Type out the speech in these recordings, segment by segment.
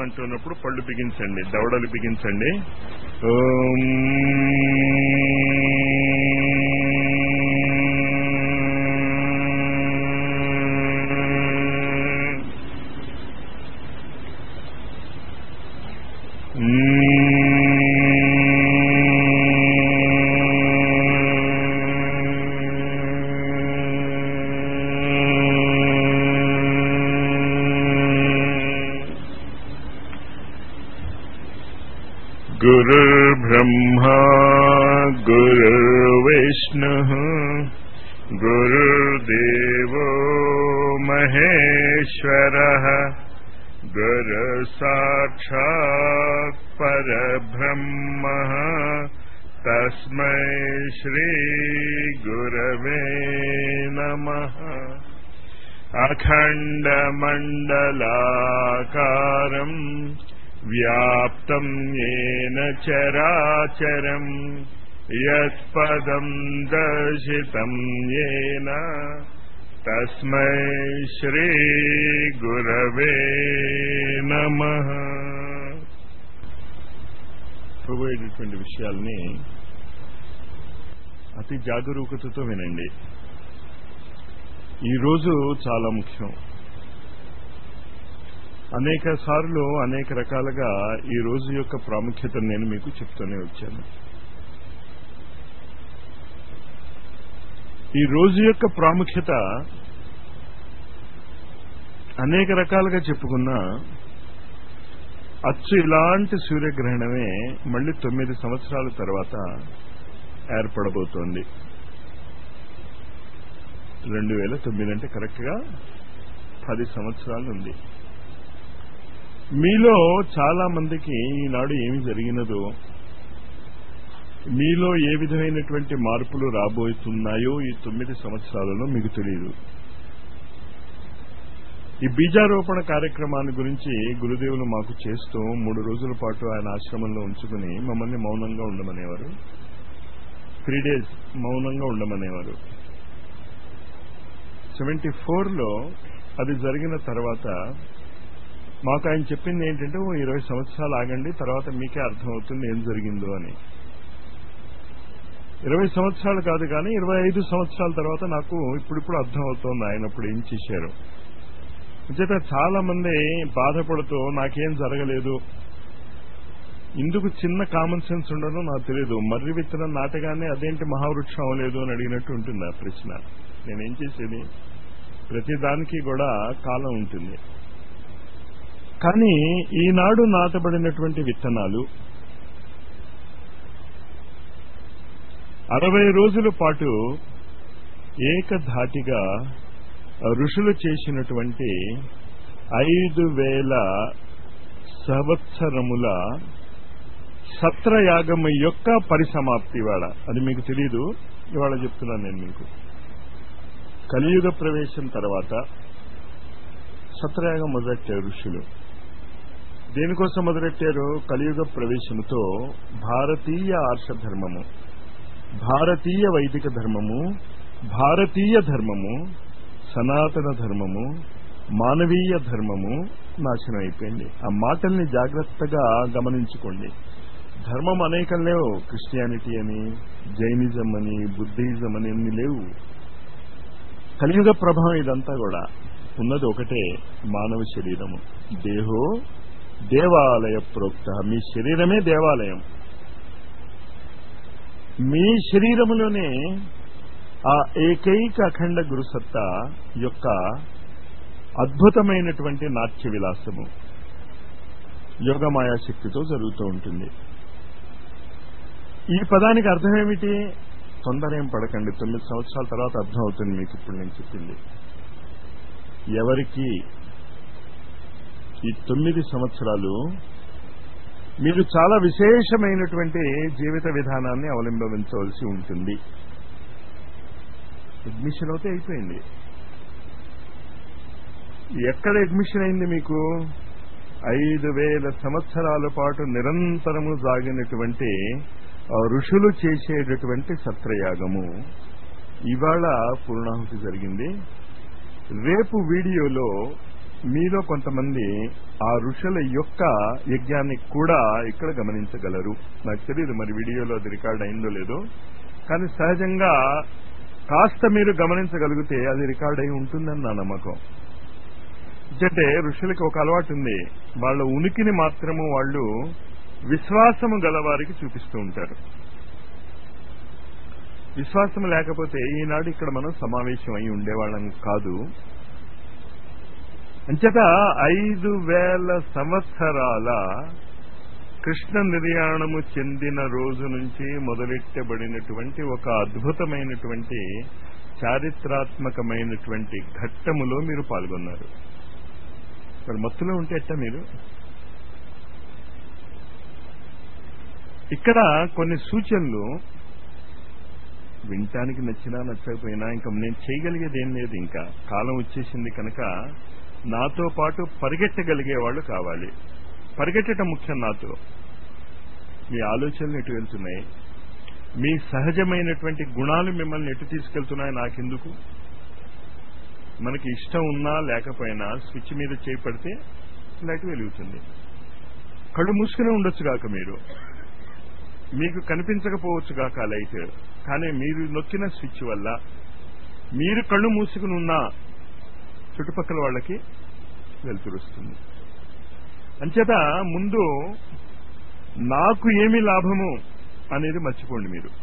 అంటున్నప్పుడు పళ్ళు బిగించండి దవడలు బిగించండి ఓం गुरुर्ब्रह्मा गुरुर्विष्णुः गुरुर्देवो महेश्वरः गुरुसाक्षात् परब्रह्मः तस्मै श्रीगुरवे नमः अखण्डमण्डलाकारम् व्याप्तम् येन चराचरम् यत्पदम् दर्शितम् येन तस्मै श्रीगुरवे नमः పోయేటటువంటి విషయాల్ని అతి జాగరూకతతో వినండి ఈరోజు చాలా ముఖ్యం అనేక సార్లు అనేక రకాలుగా ఈ రోజు యొక్క ప్రాముఖ్యతను నేను మీకు చెప్తూనే వచ్చాను ఈ రోజు యొక్క ప్రాముఖ్యత అనేక రకాలుగా చెప్పుకున్నా అచ్చు ఇలాంటి సూర్యగ్రహణమే మళ్ళీ తొమ్మిది సంవత్సరాల తర్వాత ఏర్పడబోతోంది రెండు వేల తొమ్మిది అంటే కరెక్ట్ గా పది సంవత్సరాలు ఉంది మీలో చాలా మందికి ఈనాడు ఏమి జరిగినదో మీలో ఏ విధమైనటువంటి మార్పులు రాబోతున్నాయో ఈ తొమ్మిది సంవత్సరాలలో మీకు తెలియదు ఈ బీజారోపణ కార్యక్రమాన్ని గురించి గురుదేవులు మాకు చేస్తూ మూడు రోజుల పాటు ఆయన ఆశ్రమంలో ఉంచుకుని మమ్మల్ని మౌనంగా ఉండమనేవారు త్రీ డేస్ మౌనంగా ఉండమనేవారు సెవెంటీ ఫోర్లో అది జరిగిన తర్వాత మాకు ఆయన చెప్పింది ఏంటంటే ఓ ఇరవై సంవత్సరాలు ఆగండి తర్వాత మీకే అర్థమవుతుంది ఏం జరిగిందో అని ఇరవై సంవత్సరాలు కాదు కానీ ఇరవై ఐదు సంవత్సరాల తర్వాత నాకు ఇప్పుడిప్పుడు అర్థమవుతోంది ఆయన అప్పుడు ఏం చేశారు చేత చాలా మంది బాధపడుతూ నాకేం జరగలేదు ఇందుకు చిన్న కామన్ సెన్స్ ఉండడం నాకు తెలియదు మర్రి విత్తనం నాటగానే అదేంటి మహావృక్షం అవ్వలేదు అని అడిగినట్టు ఉంటుంది ఆ ప్రశ్న నేనేం చేసేది ప్రతి దానికి కూడా కాలం ఉంటుంది కానీ ఈనాడు నాటబడినటువంటి విత్తనాలు అరవై రోజుల పాటు ఏకధాటిగా ఋషులు చేసినటువంటి ఐదు వేల సంవత్సరముల సత్రయాగము యొక్క పరిసమాప్తి ఇవాళ అది మీకు తెలీదు ఇవాళ చెప్తున్నాను నేను మీకు కలియుగ ప్రవేశం తర్వాత సత్రయాగం మొదలెట్టారు ఋషులు దేనికోసం మొదలెట్టారు కలియుగ ప్రవేశముతో భారతీయ ఆర్షధర్మము భారతీయ వైదిక ధర్మము భారతీయ ధర్మము సనాతన ధర్మము మానవీయ ధర్మము నాశనం అయిపోయింది ఆ మాటల్ని జాగ్రత్తగా గమనించుకోండి ధర్మం అనేకం లేవు క్రిస్టియానిటీ అని జైనిజం అని బుద్ధిజం అని అన్ని లేవు కలియుగ ప్రభావం ఇదంతా కూడా ఉన్నది ఒకటే మానవ శరీరము దేహో దేవాలయ ప్రోక్త మీ శరీరమే దేవాలయం మీ శరీరములోనే ఆ ఏకైక అఖండ గురుసత్తా యొక్క అద్భుతమైనటువంటి నాట్య విలాసము యోగమాయా శక్తితో జరుగుతూ ఉంటుంది ఈ పదానికి అర్థం ఏమిటి తొందర ఏం పడకండి తొమ్మిది సంవత్సరాల తర్వాత అర్థం అవుతుంది మీకు ఇప్పుడు నేను చెప్పింది ఎవరికి ఈ తొమ్మిది సంవత్సరాలు మీరు చాలా విశేషమైనటువంటి జీవిత విధానాన్ని అవలంబించవలసి ఉంటుంది అడ్మిషన్ అయితే అయిపోయింది ఎక్కడ అడ్మిషన్ అయింది మీకు ఐదు వేల సంవత్సరాల పాటు నిరంతరము సాగినటువంటి ఋషులు చేసేటటువంటి సత్రయాగము ఇవాళ పూర్ణాహుతి జరిగింది రేపు వీడియోలో మీలో కొంతమంది ఆ ఋషుల యొక్క యజ్ఞాన్ని కూడా ఇక్కడ గమనించగలరు నాకు తెలియదు మరి వీడియోలో అది రికార్డ్ అయిందో లేదో కానీ సహజంగా కాస్త మీరు గమనించగలిగితే అది రికార్డ్ అయి ఉంటుందని నా నమ్మకం అంటే ఋషులకి ఒక అలవాటు ఉంది వాళ్ళ ఉనికిని మాత్రము వాళ్ళు విశ్వాసము గలవారికి చూపిస్తూ ఉంటారు విశ్వాసం లేకపోతే ఈనాడు ఇక్కడ మనం సమావేశం అయి ఉండేవాళ్ళం కాదు అంచేత ఐదు వేల సంవత్సరాల కృష్ణ నిర్యాణము చెందిన రోజు నుంచి మొదలెట్టబడినటువంటి ఒక అద్భుతమైనటువంటి చారిత్రాత్మకమైనటువంటి ఘట్టములో మీరు పాల్గొన్నారు మరి మత్తులో ఉంటే ఎట్ట మీరు ఇక్కడ కొన్ని సూచనలు వినటానికి నచ్చినా నచ్చకపోయినా ఇంకా నేను చేయగలిగేది ఏం లేదు ఇంకా కాలం వచ్చేసింది కనుక నాతో పాటు పరిగెట్టగలిగే వాళ్ళు కావాలి పరిగెట్టడం ముఖ్యం నాతో మీ ఆలోచనలు ఎటు వెళ్తున్నాయి మీ సహజమైనటువంటి గుణాలు మిమ్మల్ని ఎటు తీసుకెళ్తున్నాయి నాకెందుకు మనకి ఇష్టం ఉన్నా లేకపోయినా స్విచ్ మీద చేపడితే లైట్ వెలుగుతుంది కళ్ళు మూసుకునే ఉండొచ్చు కాక మీరు మీకు కనిపించకపోవచ్చు కాక లైట్ కానీ మీరు నొక్కిన స్విచ్ వల్ల మీరు కళ్ళు మూసుకుని ఉన్నా చుట్టుపక్కల వాళ్ళకి వెలుతురుస్తుంది అంచేత ముందు నాకు ఏమి లాభము అనేది మర్చిపోండి మీరు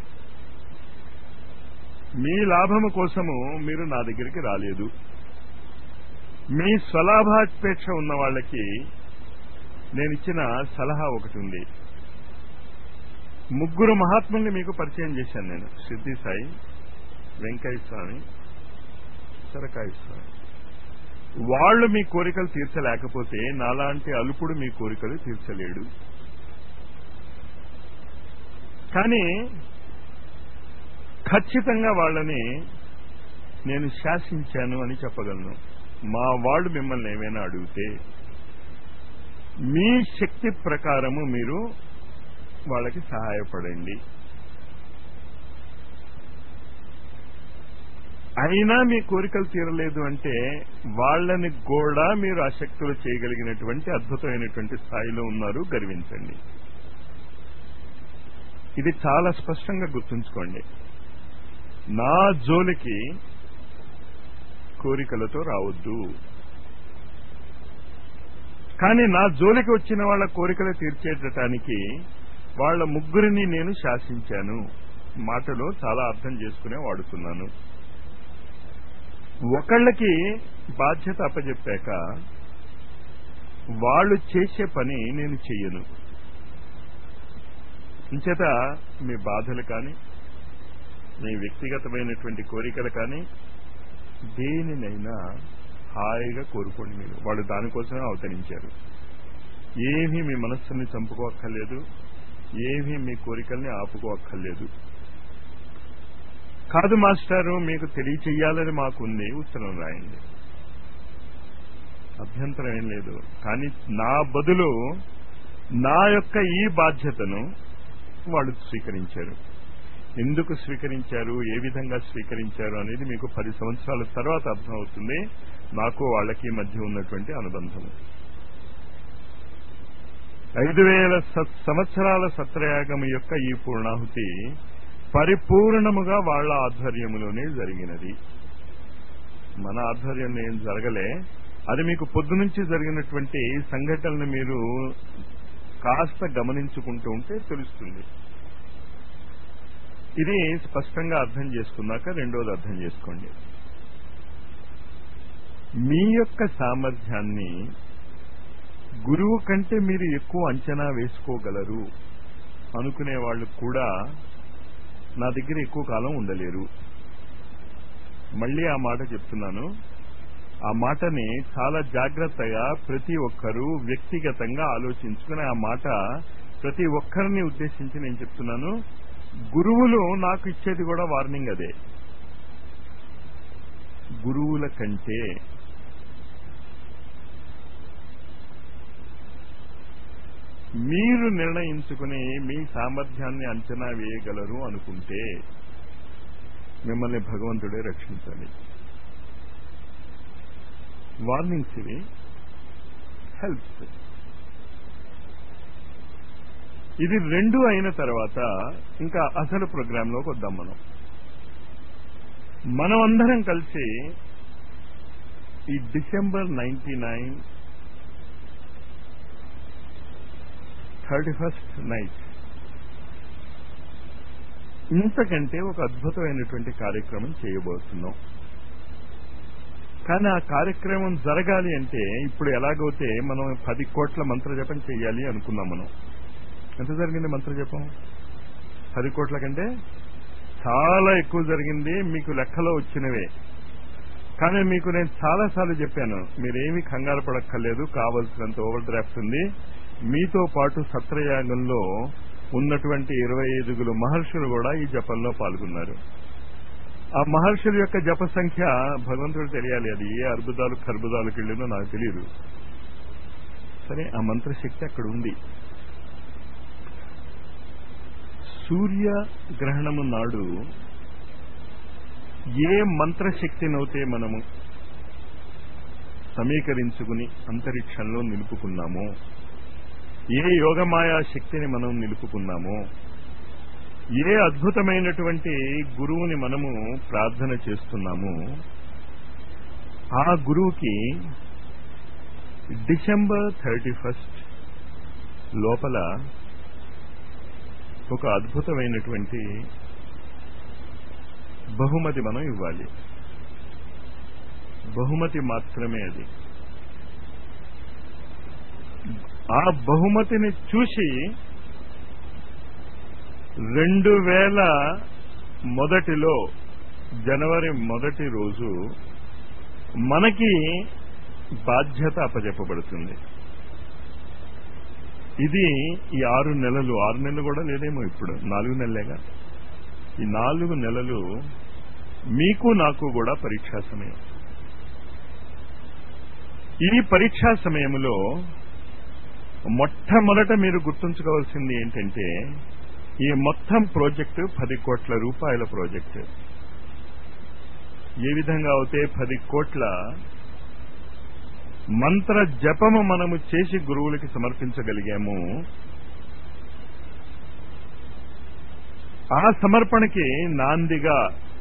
మీ లాభము కోసము మీరు నా దగ్గరికి రాలేదు మీ స్వలాభాపేక్ష ఉన్న వాళ్ళకి నేను ఇచ్చిన సలహా ఒకటి ఉంది ముగ్గురు మహాత్ముల్ని మీకు పరిచయం చేశాను నేను సిద్ధి సాయి వెంకయ్య స్వామి సరకాయ స్వామి వాళ్ళు మీ కోరికలు తీర్చలేకపోతే నాలాంటి అలుపుడు మీ కోరికలు తీర్చలేడు కానీ ఖచ్చితంగా వాళ్ళని నేను శాసించాను అని చెప్పగలను మా వాళ్ళు మిమ్మల్ని ఏమైనా అడిగితే మీ శక్తి ప్రకారము మీరు వాళ్ళకి సహాయపడండి అయినా మీ కోరికలు తీరలేదు అంటే వాళ్ళని కూడా మీరు ఆసక్తులు చేయగలిగినటువంటి అద్భుతమైనటువంటి స్థాయిలో ఉన్నారు గర్వించండి ఇది చాలా స్పష్టంగా గుర్తుంచుకోండి నా జోలికి కోరికలతో రావద్దు కానీ నా జోలికి వచ్చిన వాళ్ళ కోరికలు తీర్చేటటానికి వాళ్ళ ముగ్గురిని నేను శాసించాను మాటలో చాలా అర్థం చేసుకునే వాడుతున్నాను ఒకళ్ళకి బాధ్యత అప్పచెప్పాక వాళ్ళు చేసే పని నేను చెయ్యను ఇంచేత మీ బాధలు కానీ మీ వ్యక్తిగతమైనటువంటి కోరికలు కానీ దేనినైనా హాయిగా కోరుకోండి మీరు వాళ్ళు దానికోసమే అవతరించారు ఏమీ మీ మనస్సుని చంపుకోక్కర్లేదు ఏమీ మీ కోరికల్ని ఆపుకోక్కర్లేదు కాదు మాస్టారు మీకు తెలియచెయ్యాలని మాకుంది ఉత్తరం రాయండి అభ్యంతరం ఏం లేదు కానీ నా బదులు నా యొక్క ఈ బాధ్యతను వాళ్ళు స్వీకరించారు ఎందుకు స్వీకరించారు ఏ విధంగా స్వీకరించారు అనేది మీకు పది సంవత్సరాల తర్వాత అర్థమవుతుంది నాకు వాళ్ళకి మధ్య ఉన్నటువంటి అనుబంధం ఐదు వేల సంవత్సరాల సత్రయాగం యొక్క ఈ పూర్ణాహుతి పరిపూర్ణముగా వాళ్ళ ఆధ్వర్యములోనే జరిగినది మన ఆధ్వర్యంలో ఏం జరగలే అది మీకు పొద్దు నుంచి జరిగినటువంటి సంఘటనలు మీరు కాస్త గమనించుకుంటూ ఉంటే తెలుస్తుంది ఇది స్పష్టంగా అర్థం చేసుకున్నాక రెండోది అర్థం చేసుకోండి మీ యొక్క సామర్థ్యాన్ని గురువు కంటే మీరు ఎక్కువ అంచనా వేసుకోగలరు అనుకునే వాళ్ళు కూడా నా దగ్గర ఎక్కువ కాలం ఉండలేరు మళ్ళీ ఆ మాట చెప్తున్నాను ఆ మాటని చాలా జాగ్రత్తగా ప్రతి ఒక్కరూ వ్యక్తిగతంగా ఆలోచించుకుని ఆ మాట ప్రతి ఒక్కరిని ఉద్దేశించి నేను చెప్తున్నాను గురువులు నాకు ఇచ్చేది కూడా వార్నింగ్ అదే గురువుల కంటే మీరు నిర్ణయించుకుని మీ సామర్థ్యాన్ని అంచనా వేయగలరు అనుకుంటే మిమ్మల్ని భగవంతుడే రక్షించాలి వార్నింగ్స్ ఇవి హెల్ప్స్ ఇది రెండు అయిన తర్వాత ఇంకా అసలు ప్రోగ్రాంలోకి వద్దాం మనం మనం అందరం కలిసి ఈ December ninety nine thirty first night ఇంతకంటే ఒక అద్భుతమైనటువంటి కార్యక్రమం చేయబోతున్నాం కానీ ఆ కార్యక్రమం జరగాలి అంటే ఇప్పుడు ఎలాగైతే మనం పది కోట్ల మంత్రజపం చేయాలి అనుకున్నాం మనం ఎంత జరిగింది మంత్రజపం పది కోట్ల కంటే చాలా ఎక్కువ జరిగింది మీకు లెక్కలో వచ్చినవే కానీ మీకు నేను చాలాసార్లు చెప్పాను మీరేమీ కంగారు పడక్కర్లేదు కావలసినంత ఓవర్ డ్రాఫ్ట్ ఉంది మీతో పాటు సత్రయాగంలో ఉన్నటువంటి ఇరవై ఐదుగురు మహర్షులు కూడా ఈ జపంలో పాల్గొన్నారు ఆ మహర్షుల యొక్క జప సంఖ్య భగవంతుడు తెలియాలి అది ఏ అర్బుదాలు కర్బుదాలకు వెళ్ళిందో నాకు తెలియదు సరే ఆ మంత్రశక్తి అక్కడ ఉంది సూర్య గ్రహణము నాడు ఏ మంత్రశక్తినైతే మనము సమీకరించుకుని అంతరిక్షంలో నిలుపుకున్నామో ఏ యోగమాయా శక్తిని మనం నిలుపుకున్నామో ఏ అద్భుతమైనటువంటి గురువుని మనము ప్రార్థన చేస్తున్నాము ఆ గురువుకి డిసెంబర్ థర్టీ ఫస్ట్ లోపల ఒక అద్భుతమైనటువంటి బహుమతి మనం ఇవ్వాలి బహుమతి మాత్రమే అది ఆ బహుమతిని చూసి రెండు వేల మొదటిలో జనవరి మొదటి రోజు మనకి బాధ్యత అప్పచెప్పబడుతుంది ఇది ఈ ఆరు నెలలు ఆరు నెలలు కూడా లేదేమో ఇప్పుడు నాలుగు నెలలేగా ఈ నాలుగు నెలలు మీకు నాకు కూడా పరీక్షా సమయం ఈ పరీక్షా సమయంలో మొట్టమొదట మీరు గుర్తుంచుకోవాల్సింది ఏంటంటే ఈ మొత్తం ప్రాజెక్టు పది కోట్ల రూపాయల ప్రాజెక్టు ఏ విధంగా అయితే పది కోట్ల మంత్ర జపము మనము చేసి గురువులకి సమర్పించగలిగాము ఆ సమర్పణకి నాందిగా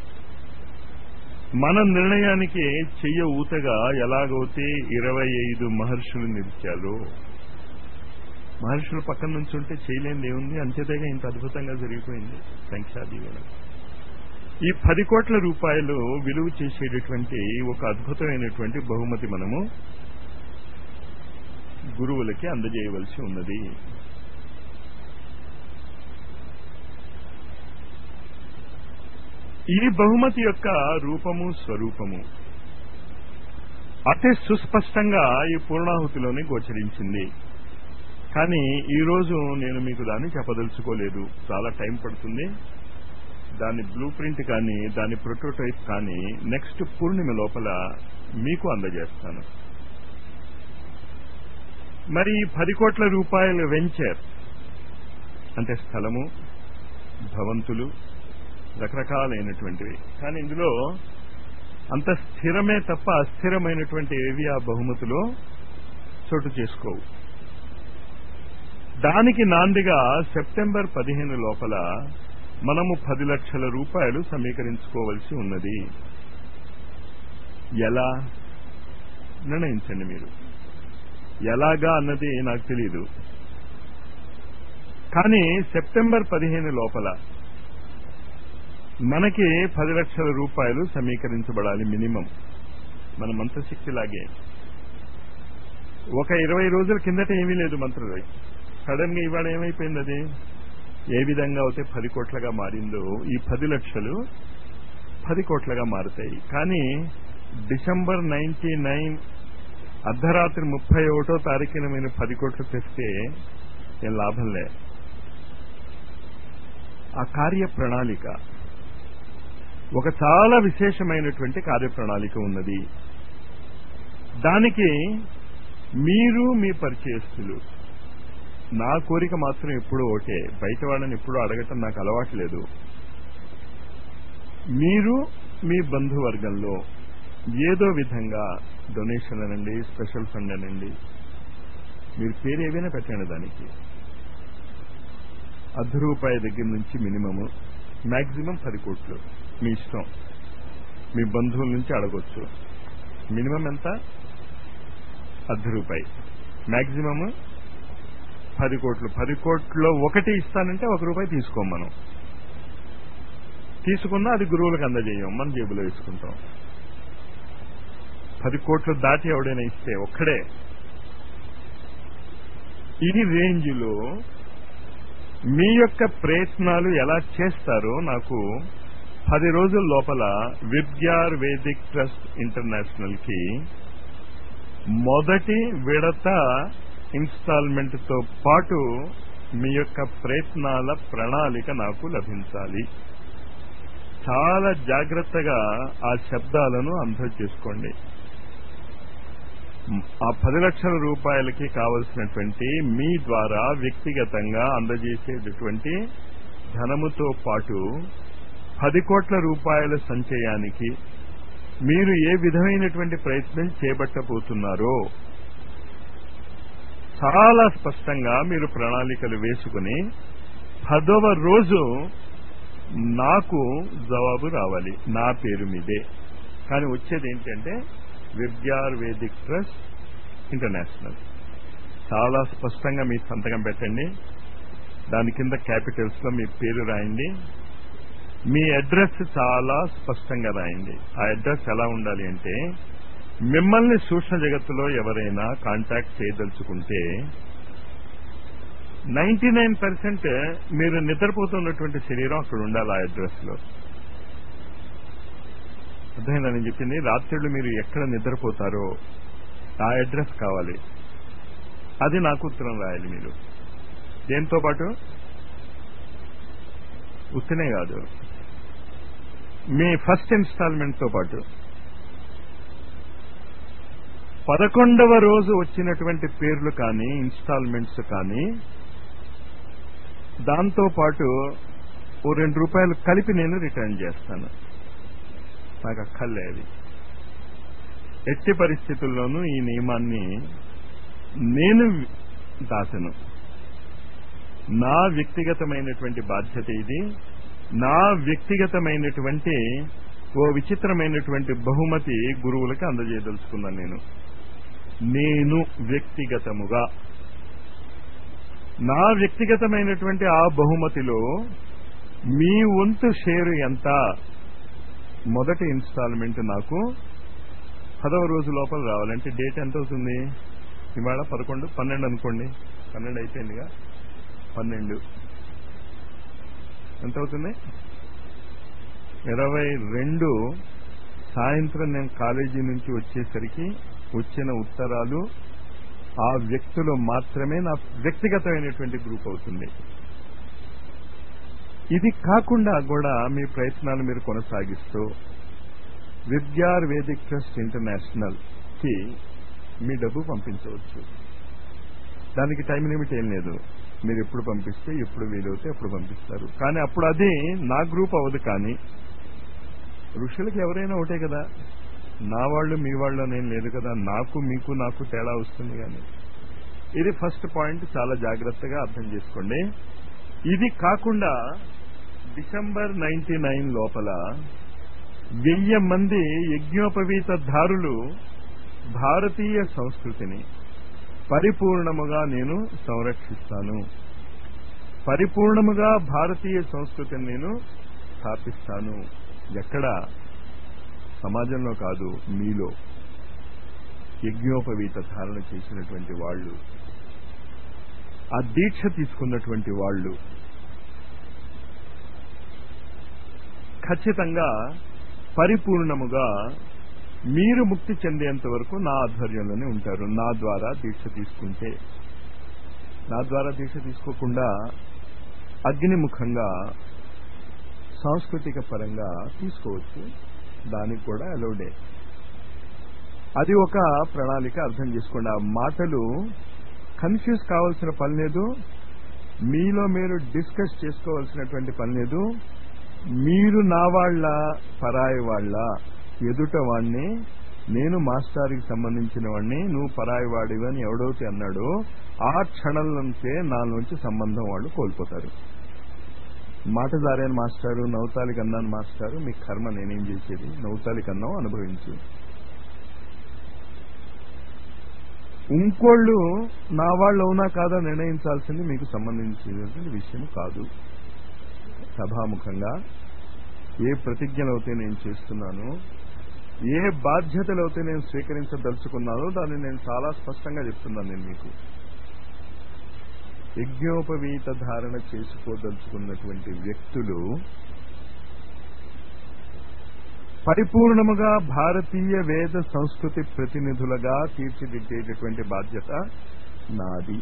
మన నిర్ణయానికి చెయ్య ఊతగా ఎలాగైతే ఇరవై ఐదు మహర్షులు నిలిచారో మహర్షులు పక్కన నుంచి ఉంటే చేయలేనిది ఏముంది అంతేతేగా ఇంత అద్భుతంగా జరిగిపోయింది సంఖ్యాదీవనం ఈ పది కోట్ల రూపాయలు విలువ చేసేటటువంటి ఒక అద్భుతమైనటువంటి బహుమతి మనము గురువులకి అందజేయవలసి ఉన్నది ఈ బహుమతి యొక్క రూపము స్వరూపము అతి సుస్పష్టంగా ఈ పూర్ణాహుతిలోనే గోచరించింది కానీ ఈ రోజు నేను మీకు దాన్ని చెప్పదలుచుకోలేదు చాలా టైం పడుతుంది దాని బ్లూ ప్రింట్ కానీ దాని ప్రొటోటైప్ కానీ నెక్స్ట్ పూర్ణిమ లోపల మీకు అందజేస్తాను మరి పది కోట్ల రూపాయల వెంచర్ అంటే స్థలము భవంతులు రకరకాలైనటువంటివి కానీ ఇందులో అంత స్థిరమే తప్ప అస్థిరమైనటువంటి ఏవి ఆ బహుమతిలో చోటు చేసుకోవు దానికి నాందిగా సెప్టెంబర్ పదిహేను లోపల మనము పది లక్షల రూపాయలు సమీకరించుకోవలసి ఉన్నది ఎలా నిర్ణయించండి మీరు ఎలాగా అన్నది నాకు తెలియదు కానీ సెప్టెంబర్ పదిహేను లోపల మనకి పది లక్షల రూపాయలు సమీకరించబడాలి మినిమం మన మంత్రశక్తిలాగే ఒక ఇరవై రోజుల కిందట ఏమీ లేదు మంత్రది సడన్ గా ఇవాళ ఏమైపోయింది అది ఏ విధంగా అయితే పది కోట్లగా మారిందో ఈ పది లక్షలు పది కోట్లగా మారుతాయి కానీ డిసెంబర్ నైన్టీ నైన్ అర్ధరాత్రి ముప్పై ఒకటో తారీఖున మీరు పది కోట్లు తెస్తే ఏం లాభం లే ఆ కార్య ప్రణాళిక ఒక చాలా విశేషమైనటువంటి కార్యప్రణాళిక ఉన్నది దానికి మీరు మీ పరిచయస్తులు నా కోరిక మాత్రం ఎప్పుడూ ఒకటే బయట వాళ్ళని ఎప్పుడూ అడగటం నాకు అలవాట్లేదు మీరు మీ బంధువర్గంలో ఏదో విధంగా డొనేషన్ అనండి స్పెషల్ ఫండ్ అనండి మీరు పేరు ఏవైనా పెట్టండి దానికి అర్ధ రూపాయి దగ్గర నుంచి మినిమము మ్యాక్సిమం పది కోట్లు మీ ఇష్టం మీ బంధువుల నుంచి అడగొచ్చు మినిమం ఎంత అర్ధ రూపాయి మ్యాక్సిమం పది కోట్లు పది కోట్లో ఒకటి ఇస్తానంటే ఒక రూపాయి తీసుకోం మనం తీసుకున్నా అది గురువులకు అందజేయం మన జేబులో వేసుకుంటాం పది కోట్లు దాటి ఎవడైనా ఇస్తే ఒక్కడే ఇది రేంజ్లో మీ యొక్క ప్రయత్నాలు ఎలా చేస్తారో నాకు పది రోజుల లోపల విద్యార్ వేదిక్ ట్రస్ట్ ఇంటర్నేషనల్ కి మొదటి విడత ఇన్స్టాల్మెంట్ తో పాటు మీ యొక్క ప్రయత్నాల ప్రణాళిక నాకు లభించాలి చాలా జాగ్రత్తగా ఆ శబ్దాలను అర్థం చేసుకోండి ఆ పది లక్షల రూపాయలకి కావలసినటువంటి మీ ద్వారా వ్యక్తిగతంగా అందజేసేటటువంటి ధనముతో పాటు పది కోట్ల రూపాయల సంచయానికి మీరు ఏ విధమైనటువంటి ప్రయత్నం చేపట్టబోతున్నారో చాలా స్పష్టంగా మీరు ప్రణాళికలు వేసుకుని పదవ రోజు నాకు జవాబు రావాలి నా పేరు మీదే కానీ వచ్చేది ఏంటంటే విద్యార్ వేదిక్ ట్రస్ట్ ఇంటర్నేషనల్ చాలా స్పష్టంగా మీ సంతకం పెట్టండి దాని కింద క్యాపిటల్స్ లో మీ పేరు రాయండి మీ అడ్రస్ చాలా స్పష్టంగా రాయండి ఆ అడ్రస్ ఎలా ఉండాలి అంటే మిమ్మల్ని సూక్ష్మ జగత్తులో ఎవరైనా కాంటాక్ట్ చేయదలుచుకుంటే నైన్టీ నైన్ పర్సెంట్ మీరు నిద్రపోతున్నటువంటి శరీరం అక్కడ ఉండాలి ఆ అడ్రస్ లో అర్థమైందా నేను చెప్పింది రాత్రిళ్ళు మీరు ఎక్కడ నిద్రపోతారో ఆ అడ్రస్ కావాలి అది నాకు ఉత్తరం రాయాలి మీరు దేంతో పాటు ఉత్తనే కాదు మీ ఫస్ట్ ఇన్స్టాల్మెంట్ తో పాటు పదకొండవ రోజు వచ్చినటువంటి పేర్లు కానీ ఇన్స్టాల్మెంట్స్ కానీ దాంతో పాటు ఓ రెండు రూపాయలు కలిపి నేను రిటర్న్ చేస్తాను నాకు అక్కర్లేదు ఎట్టి పరిస్థితుల్లోనూ ఈ నియమాన్ని నేను దాసను నా వ్యక్తిగతమైనటువంటి బాధ్యత ఇది నా వ్యక్తిగతమైనటువంటి ఓ విచిత్రమైనటువంటి బహుమతి గురువులకి అందజేయదలుచుకున్నాను నేను నేను వ్యక్తిగతముగా నా వ్యక్తిగతమైనటువంటి ఆ బహుమతిలో మీ వంతు షేరు ఎంత మొదటి ఇన్స్టాల్మెంట్ నాకు పదవ రోజు లోపల రావాలంటే డేట్ ఎంత అవుతుంది ఇవాళ పదకొండు పన్నెండు అనుకోండి పన్నెండు అయిపోయిందిగా పన్నెండు ఎంత అవుతుంది ఇరవై రెండు సాయంత్రం నేను కాలేజీ నుంచి వచ్చేసరికి వచ్చిన ఉత్తరాలు ఆ వ్యక్తులు మాత్రమే నా వ్యక్తిగతమైనటువంటి గ్రూప్ అవుతుంది ఇది కాకుండా కూడా మీ ప్రయత్నాలు మీరు కొనసాగిస్తూ విద్యార్ వేదిక్ ట్రస్ట్ ఇంటర్నేషనల్ కి మీ డబ్బు పంపించవచ్చు దానికి టైం లిమిట్ ఏం లేదు మీరు ఎప్పుడు పంపిస్తే ఎప్పుడు వీలవుతే ఎప్పుడు పంపిస్తారు కానీ అప్పుడు అది నా గ్రూప్ అవ్వదు కానీ ఋషులకి ఎవరైనా ఒకటే కదా నా వాళ్ళు మీ వాళ్ళు నేను లేదు కదా నాకు మీకు నాకు తేడా వస్తుంది కానీ ఇది ఫస్ట్ పాయింట్ చాలా జాగ్రత్తగా అర్థం చేసుకోండి ఇది కాకుండా డిసెంబర్ నైన్టీ నైన్ లోపల వెయ్యి మంది యజ్ఞోపవీత ధారులు భారతీయ సంస్కృతిని పరిపూర్ణముగా నేను సంరక్షిస్తాను పరిపూర్ణముగా భారతీయ సంస్కృతిని నేను స్థాపిస్తాను ఎక్కడ సమాజంలో కాదు మీలో యజ్ఞోపవీత ధారణ చేసినటువంటి వాళ్ళు ఆ దీక్ష తీసుకున్నటువంటి వాళ్ళు ఖచ్చితంగా పరిపూర్ణముగా మీరు ముక్తి చెందేంత వరకు నా ఆధ్వర్యంలోనే ఉంటారు నా ద్వారా దీక్ష తీసుకుంటే నా ద్వారా దీక్ష తీసుకోకుండా అగ్నిముఖంగా సాంస్కృతిక పరంగా తీసుకోవచ్చు దానికి కూడా అలౌడే అది ఒక ప్రణాళిక అర్థం చేసుకోండి ఆ మాటలు కన్ఫ్యూజ్ కావాల్సిన పని లేదు మీలో మీరు డిస్కస్ చేసుకోవాల్సినటువంటి పని లేదు మీరు నా వాళ్ళ పరాయి వాళ్ళ ఎదుట వాణ్ణి నేను మాస్టార్కి సంబంధించిన వాడిని నువ్వు పరాయి వాడివి అని ఎవడైతే అన్నాడో ఆ క్షణం నుంచే నా నుంచి సంబంధం వాళ్ళు కోల్పోతారు మాట జారాను మాస్టారు నౌతాలికి అన్నాను మాస్టారు మీ కర్మ నేనేం చేసేది నౌతాలికి అన్నాం అనుభవించు ఇంకోళ్ళు నా వాళ్ళు అవునా కాదా నిర్ణయించాల్సింది మీకు సంబంధించినటువంటి విషయం కాదు సభాముఖంగా ఏ ప్రతిజ్ఞలైతే నేను చేస్తున్నానో ఏ బాధ్యతలైతే నేను స్వీకరించదలుచుకున్నానో దాన్ని నేను చాలా స్పష్టంగా చెప్తున్నాను నేను మీకు యజ్ఞోపవీత ధారణ చేసుకోదలుచుకున్నటువంటి వ్యక్తులు పరిపూర్ణముగా భారతీయ వేద సంస్కృతి ప్రతినిధులుగా తీర్చిదిద్దేటటువంటి బాధ్యత నాది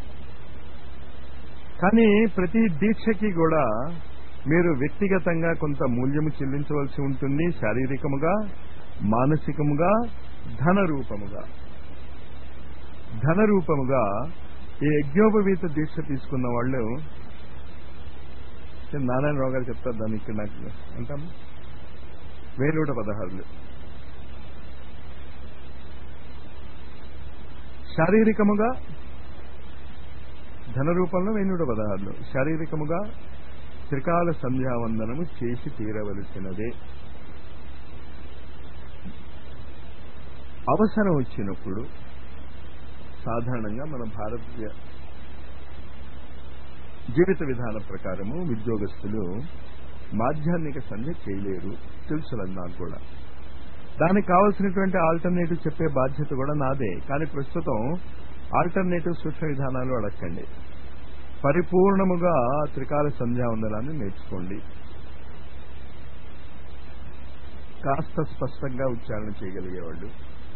కానీ ప్రతి దీక్షకి కూడా మీరు వ్యక్తిగతంగా కొంత మూల్యము చెల్లించవలసి ఉంటుంది శారీరకముగా మానసికముగా ధన రూపముగా ధన రూపముగా ఈ యజ్ఞోపవీత దీక్ష తీసుకున్న వాళ్ళు నారాయణరావు గారు చెప్తారు దానికి ఇక్కడ నాకు అంటాము వేనూట పదహారులు శారీరకముగా ధన రూపంలో వేణుడు పదహారులు శారీరకముగా త్రికాల సంధ్యావందనము చేసి తీరవలసినదే అవసరం వచ్చినప్పుడు సాధారణంగా మన భారతీయ జీవిత విధానం ప్రకారము ఉద్యోగస్తులు మాధ్యాహ్నిక సంధ్య చేయలేరు తెలుసులేదు నాకు కూడా దానికి కావలసినటువంటి ఆల్టర్నేటివ్ చెప్పే బాధ్యత కూడా నాదే కానీ ప్రస్తుతం ఆల్టర్నేటివ్ సూక్ష్మ విధానాలు అడగండి పరిపూర్ణముగా త్రికాల సంధ్యావందనాన్ని నేర్చుకోండి కాస్త స్పష్టంగా ఉచ్చారణ చేయగలిగేవాళ్ళు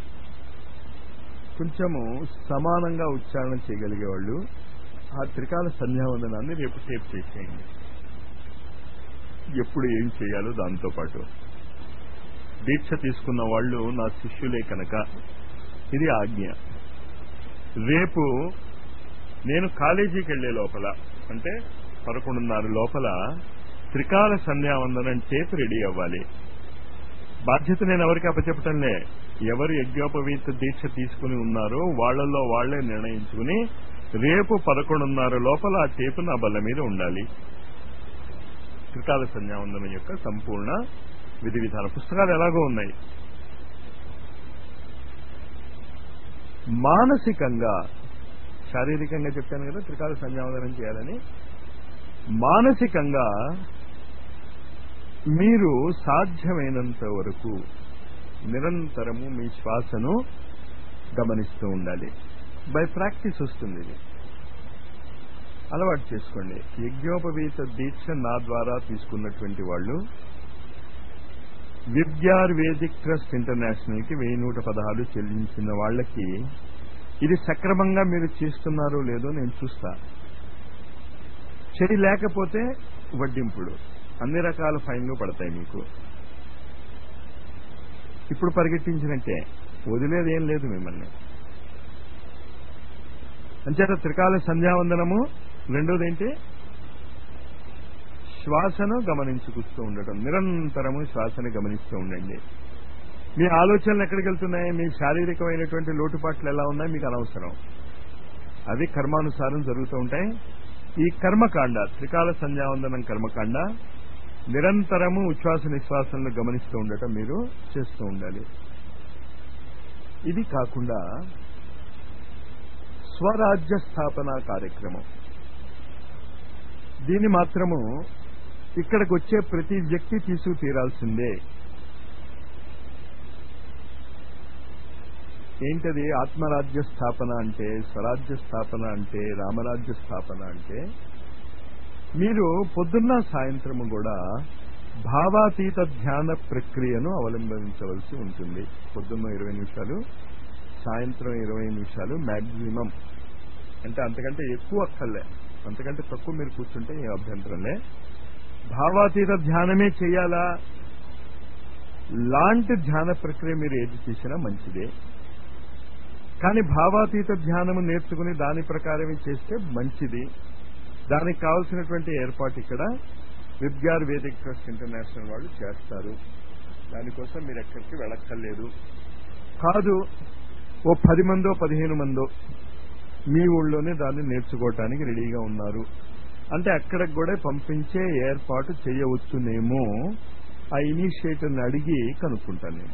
కొంచెము సమానంగా ఉచ్చారణ చేయగలిగేవాళ్ళు ఆ త్రికాల సంధ్యావందనాన్ని రేపు టేప్ చేసేయండి ఎప్పుడు ఏం చేయాలో దాంతో పాటు దీక్ష తీసుకున్న వాళ్ళు నా శిష్యులే కనుక ఇది ఆజ్ఞ రేపు నేను కాలేజీకి వెళ్లే లోపల అంటే పదకొండున్నర లోపల త్రికాల సంధ్యావందనం టేప్ రెడీ అవ్వాలి బాధ్యత నేను ఎవరికి అప్పచెప్పటంలే ఎవరు యజ్ఞోపవీత దీక్ష తీసుకుని ఉన్నారో వాళ్లలో వాళ్లే నిర్ణయించుకుని రేపు పదకొండున్నర లోపల ఆ టేపు నా బల్ల మీద ఉండాలి త్రికాల సంధ్యావందనం యొక్క సంపూర్ణ విధి విధాన పుస్తకాలు ఎలాగో ఉన్నాయి మానసికంగా శారీరకంగా చెప్పాను కదా త్రికాల సంధ్యావందనం చేయాలని మానసికంగా మీరు సాధ్యమైనంత వరకు నిరంతరము మీ శ్వాసను గమనిస్తూ ఉండాలి బై ప్రాక్టీస్ వస్తుంది ఇది అలవాటు చేసుకోండి యజ్ఞోపవీత దీక్ష నా ద్వారా తీసుకున్నటువంటి వాళ్ళు విద్యార్ వేదిక్ ట్రస్ట్ ఇంటర్నేషనల్ కి వెయ్యి నూట పదహారు చెల్లించిన వాళ్ళకి ఇది సక్రమంగా మీరు చేస్తున్నారో లేదో నేను చూస్తా చెడి లేకపోతే వడ్డింపుడు అన్ని రకాల ఫైన్లు పడతాయి మీకు ఇప్పుడు పరిగెట్టించినట్టే వదిలేది ఏం లేదు మిమ్మల్ని అంచేత త్రికాల సంధ్యావందనము రెండోది ఏంటి శ్వాసను గమనించుకుస్తూ ఉండటం నిరంతరము శ్వాసను గమనిస్తూ ఉండండి మీ ఆలోచనలు ఎక్కడికి వెళ్తున్నాయి మీ శారీరకమైనటువంటి లోటుపాట్లు ఎలా ఉన్నాయి మీకు అనవసరం అవి కర్మానుసారం జరుగుతూ ఉంటాయి ఈ కర్మకాండ త్రికాల సంధ్యావందనం కర్మకాండ నిరంతరము ఉచ్ఛ్వాస నిశ్వాసంలో గమనిస్తూ ఉండటం మీరు చేస్తూ ఉండాలి ఇది కాకుండా స్వరాజ్య స్థాపన కార్యక్రమం దీన్ని మాత్రము ఇక్కడికి వచ్చే ప్రతి వ్యక్తి తీసుకు తీరాల్సిందే ఏంటది ఆత్మరాజ్య స్థాపన అంటే స్వరాజ్య స్థాపన అంటే రామరాజ్య స్థాపన అంటే మీరు పొద్దున్న సాయంత్రము కూడా భావాతీత ధ్యాన ప్రక్రియను అవలంబించవలసి ఉంటుంది పొద్దున్న ఇరవై నిమిషాలు సాయంత్రం ఇరవై నిమిషాలు మాక్సిమం అంటే అంతకంటే ఎక్కువ అక్కర్లే అంతకంటే తక్కువ మీరు కూర్చుంటే ఏ అభ్యంతరంలే భావాతీత ధ్యానమే చేయాలా లాంటి ధ్యాన ప్రక్రియ మీరు ఏది చేసినా మంచిదే కానీ భావాతీత ధ్యానము నేర్చుకుని దాని ప్రకారమే చేస్తే మంచిది దానికి కావలసినటువంటి ఏర్పాటు ఇక్కడ విద్యార్ వేదిక్ ట్రస్ట్ ఇంటర్నేషనల్ వాళ్ళు చేస్తారు దానికోసం మీరు ఎక్కడికి వెళ్ళక్కర్లేదు కాదు ఓ పది మందో పదిహేను మందో మీ ఊళ్ళోనే దాన్ని నేర్చుకోవటానికి రెడీగా ఉన్నారు అంటే అక్కడికి కూడా పంపించే ఏర్పాటు చేయవచ్చునేమో ఆ ఇనిషియేటివ్ని అడిగి కనుక్కుంటాను నేను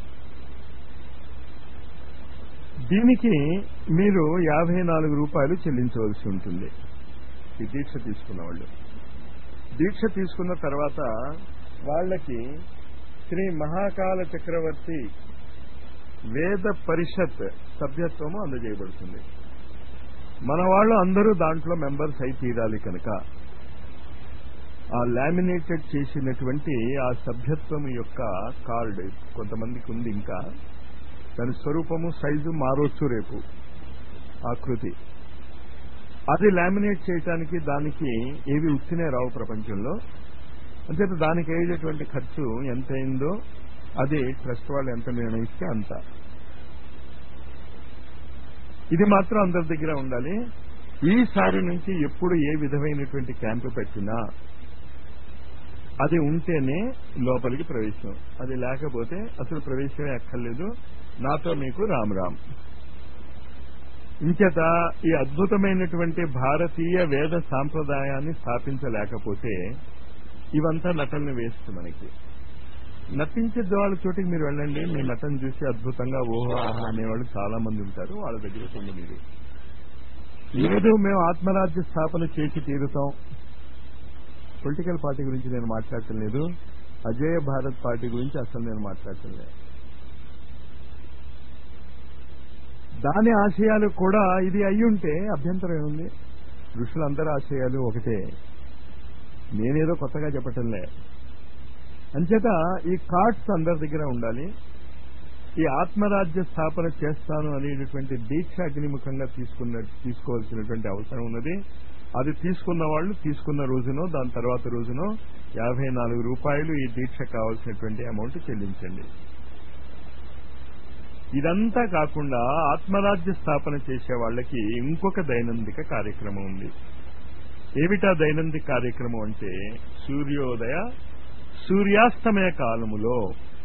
దీనికి మీరు యాభై నాలుగు రూపాయలు చెల్లించవలసి ఉంటుంది ఈ దీక్ష తీసుకున్న వాళ్ళు దీక్ష తీసుకున్న తర్వాత వాళ్ళకి శ్రీ మహాకాల చక్రవర్తి వేద పరిషత్ సభ్యత్వము అందజేయబడుతుంది మన వాళ్ళు అందరూ దాంట్లో మెంబర్స్ అయి తీరాలి కనుక ఆ లామినేటెడ్ చేసినటువంటి ఆ సభ్యత్వం యొక్క కార్డు కొంతమందికి ఉంది ఇంకా దాని స్వరూపము సైజు మారొచ్చు రేపు ఆకృతి అది లామినేట్ చేయటానికి దానికి ఏవి ఉచ్చినే రావు ప్రపంచంలో అంచేత దానికి అయ్యేటటువంటి ఖర్చు ఎంత అయిందో అది ట్రస్ట్ వాళ్ళు ఎంత నిర్ణయిస్తే అంత ఇది మాత్రం అందరి దగ్గర ఉండాలి ఈసారి నుంచి ఎప్పుడు ఏ విధమైనటువంటి క్యాంపు పెట్టినా అది ఉంటేనే లోపలికి ప్రవేశం అది లేకపోతే అసలు ప్రవేశమే అక్కర్లేదు నాతో మీకు రామ్ రామ్ ఇంచేత ఈ అద్భుతమైనటువంటి భారతీయ వేద సాంప్రదాయాన్ని స్థాపించలేకపోతే ఇవంతా నటనలు వేస్ట్ మనకి నటించే వాళ్ళ చోటికి మీరు వెళ్ళండి మీ నటన చూసి అద్భుతంగా ఓహో ఆహా అనేవాళ్ళు చాలా మంది ఉంటారు వాళ్ళ దగ్గర కొండ మీరు లేదు మేము ఆత్మరాజ్య స్థాపన చేసి తీరుతాం పొలిటికల్ పార్టీ గురించి నేను మాట్లాడటం లేదు అజేయ భారత్ పార్టీ గురించి అసలు నేను మాట్లాడటం లేదు దాని ఆశయాలు కూడా ఇది అయ్యుంటే అభ్యంతరం ఏముంది ఋషులందరి ఆశయాలు ఒకటే నేనేదో కొత్తగా చెప్పటంలే అంచేత ఈ కార్డ్స్ అందరి దగ్గర ఉండాలి ఈ ఆత్మరాజ్య స్థాపన చేస్తాను అనేటటువంటి దీక్ష అగ్నిముఖంగా తీసుకున్న తీసుకోవాల్సినటువంటి అవసరం ఉన్నది అది తీసుకున్న వాళ్ళు తీసుకున్న రోజునో దాని తర్వాత రోజునో యాభై నాలుగు రూపాయలు ఈ దీక్ష కావాల్సినటువంటి అమౌంట్ చెల్లించండి ఇదంతా కాకుండా ఆత్మరాజ్య స్థాపన చేసే వాళ్ళకి ఇంకొక దైనందిక కార్యక్రమం ఉంది ఏమిటా దైనందిక కార్యక్రమం అంటే సూర్యోదయ సూర్యాస్తమయ కాలములో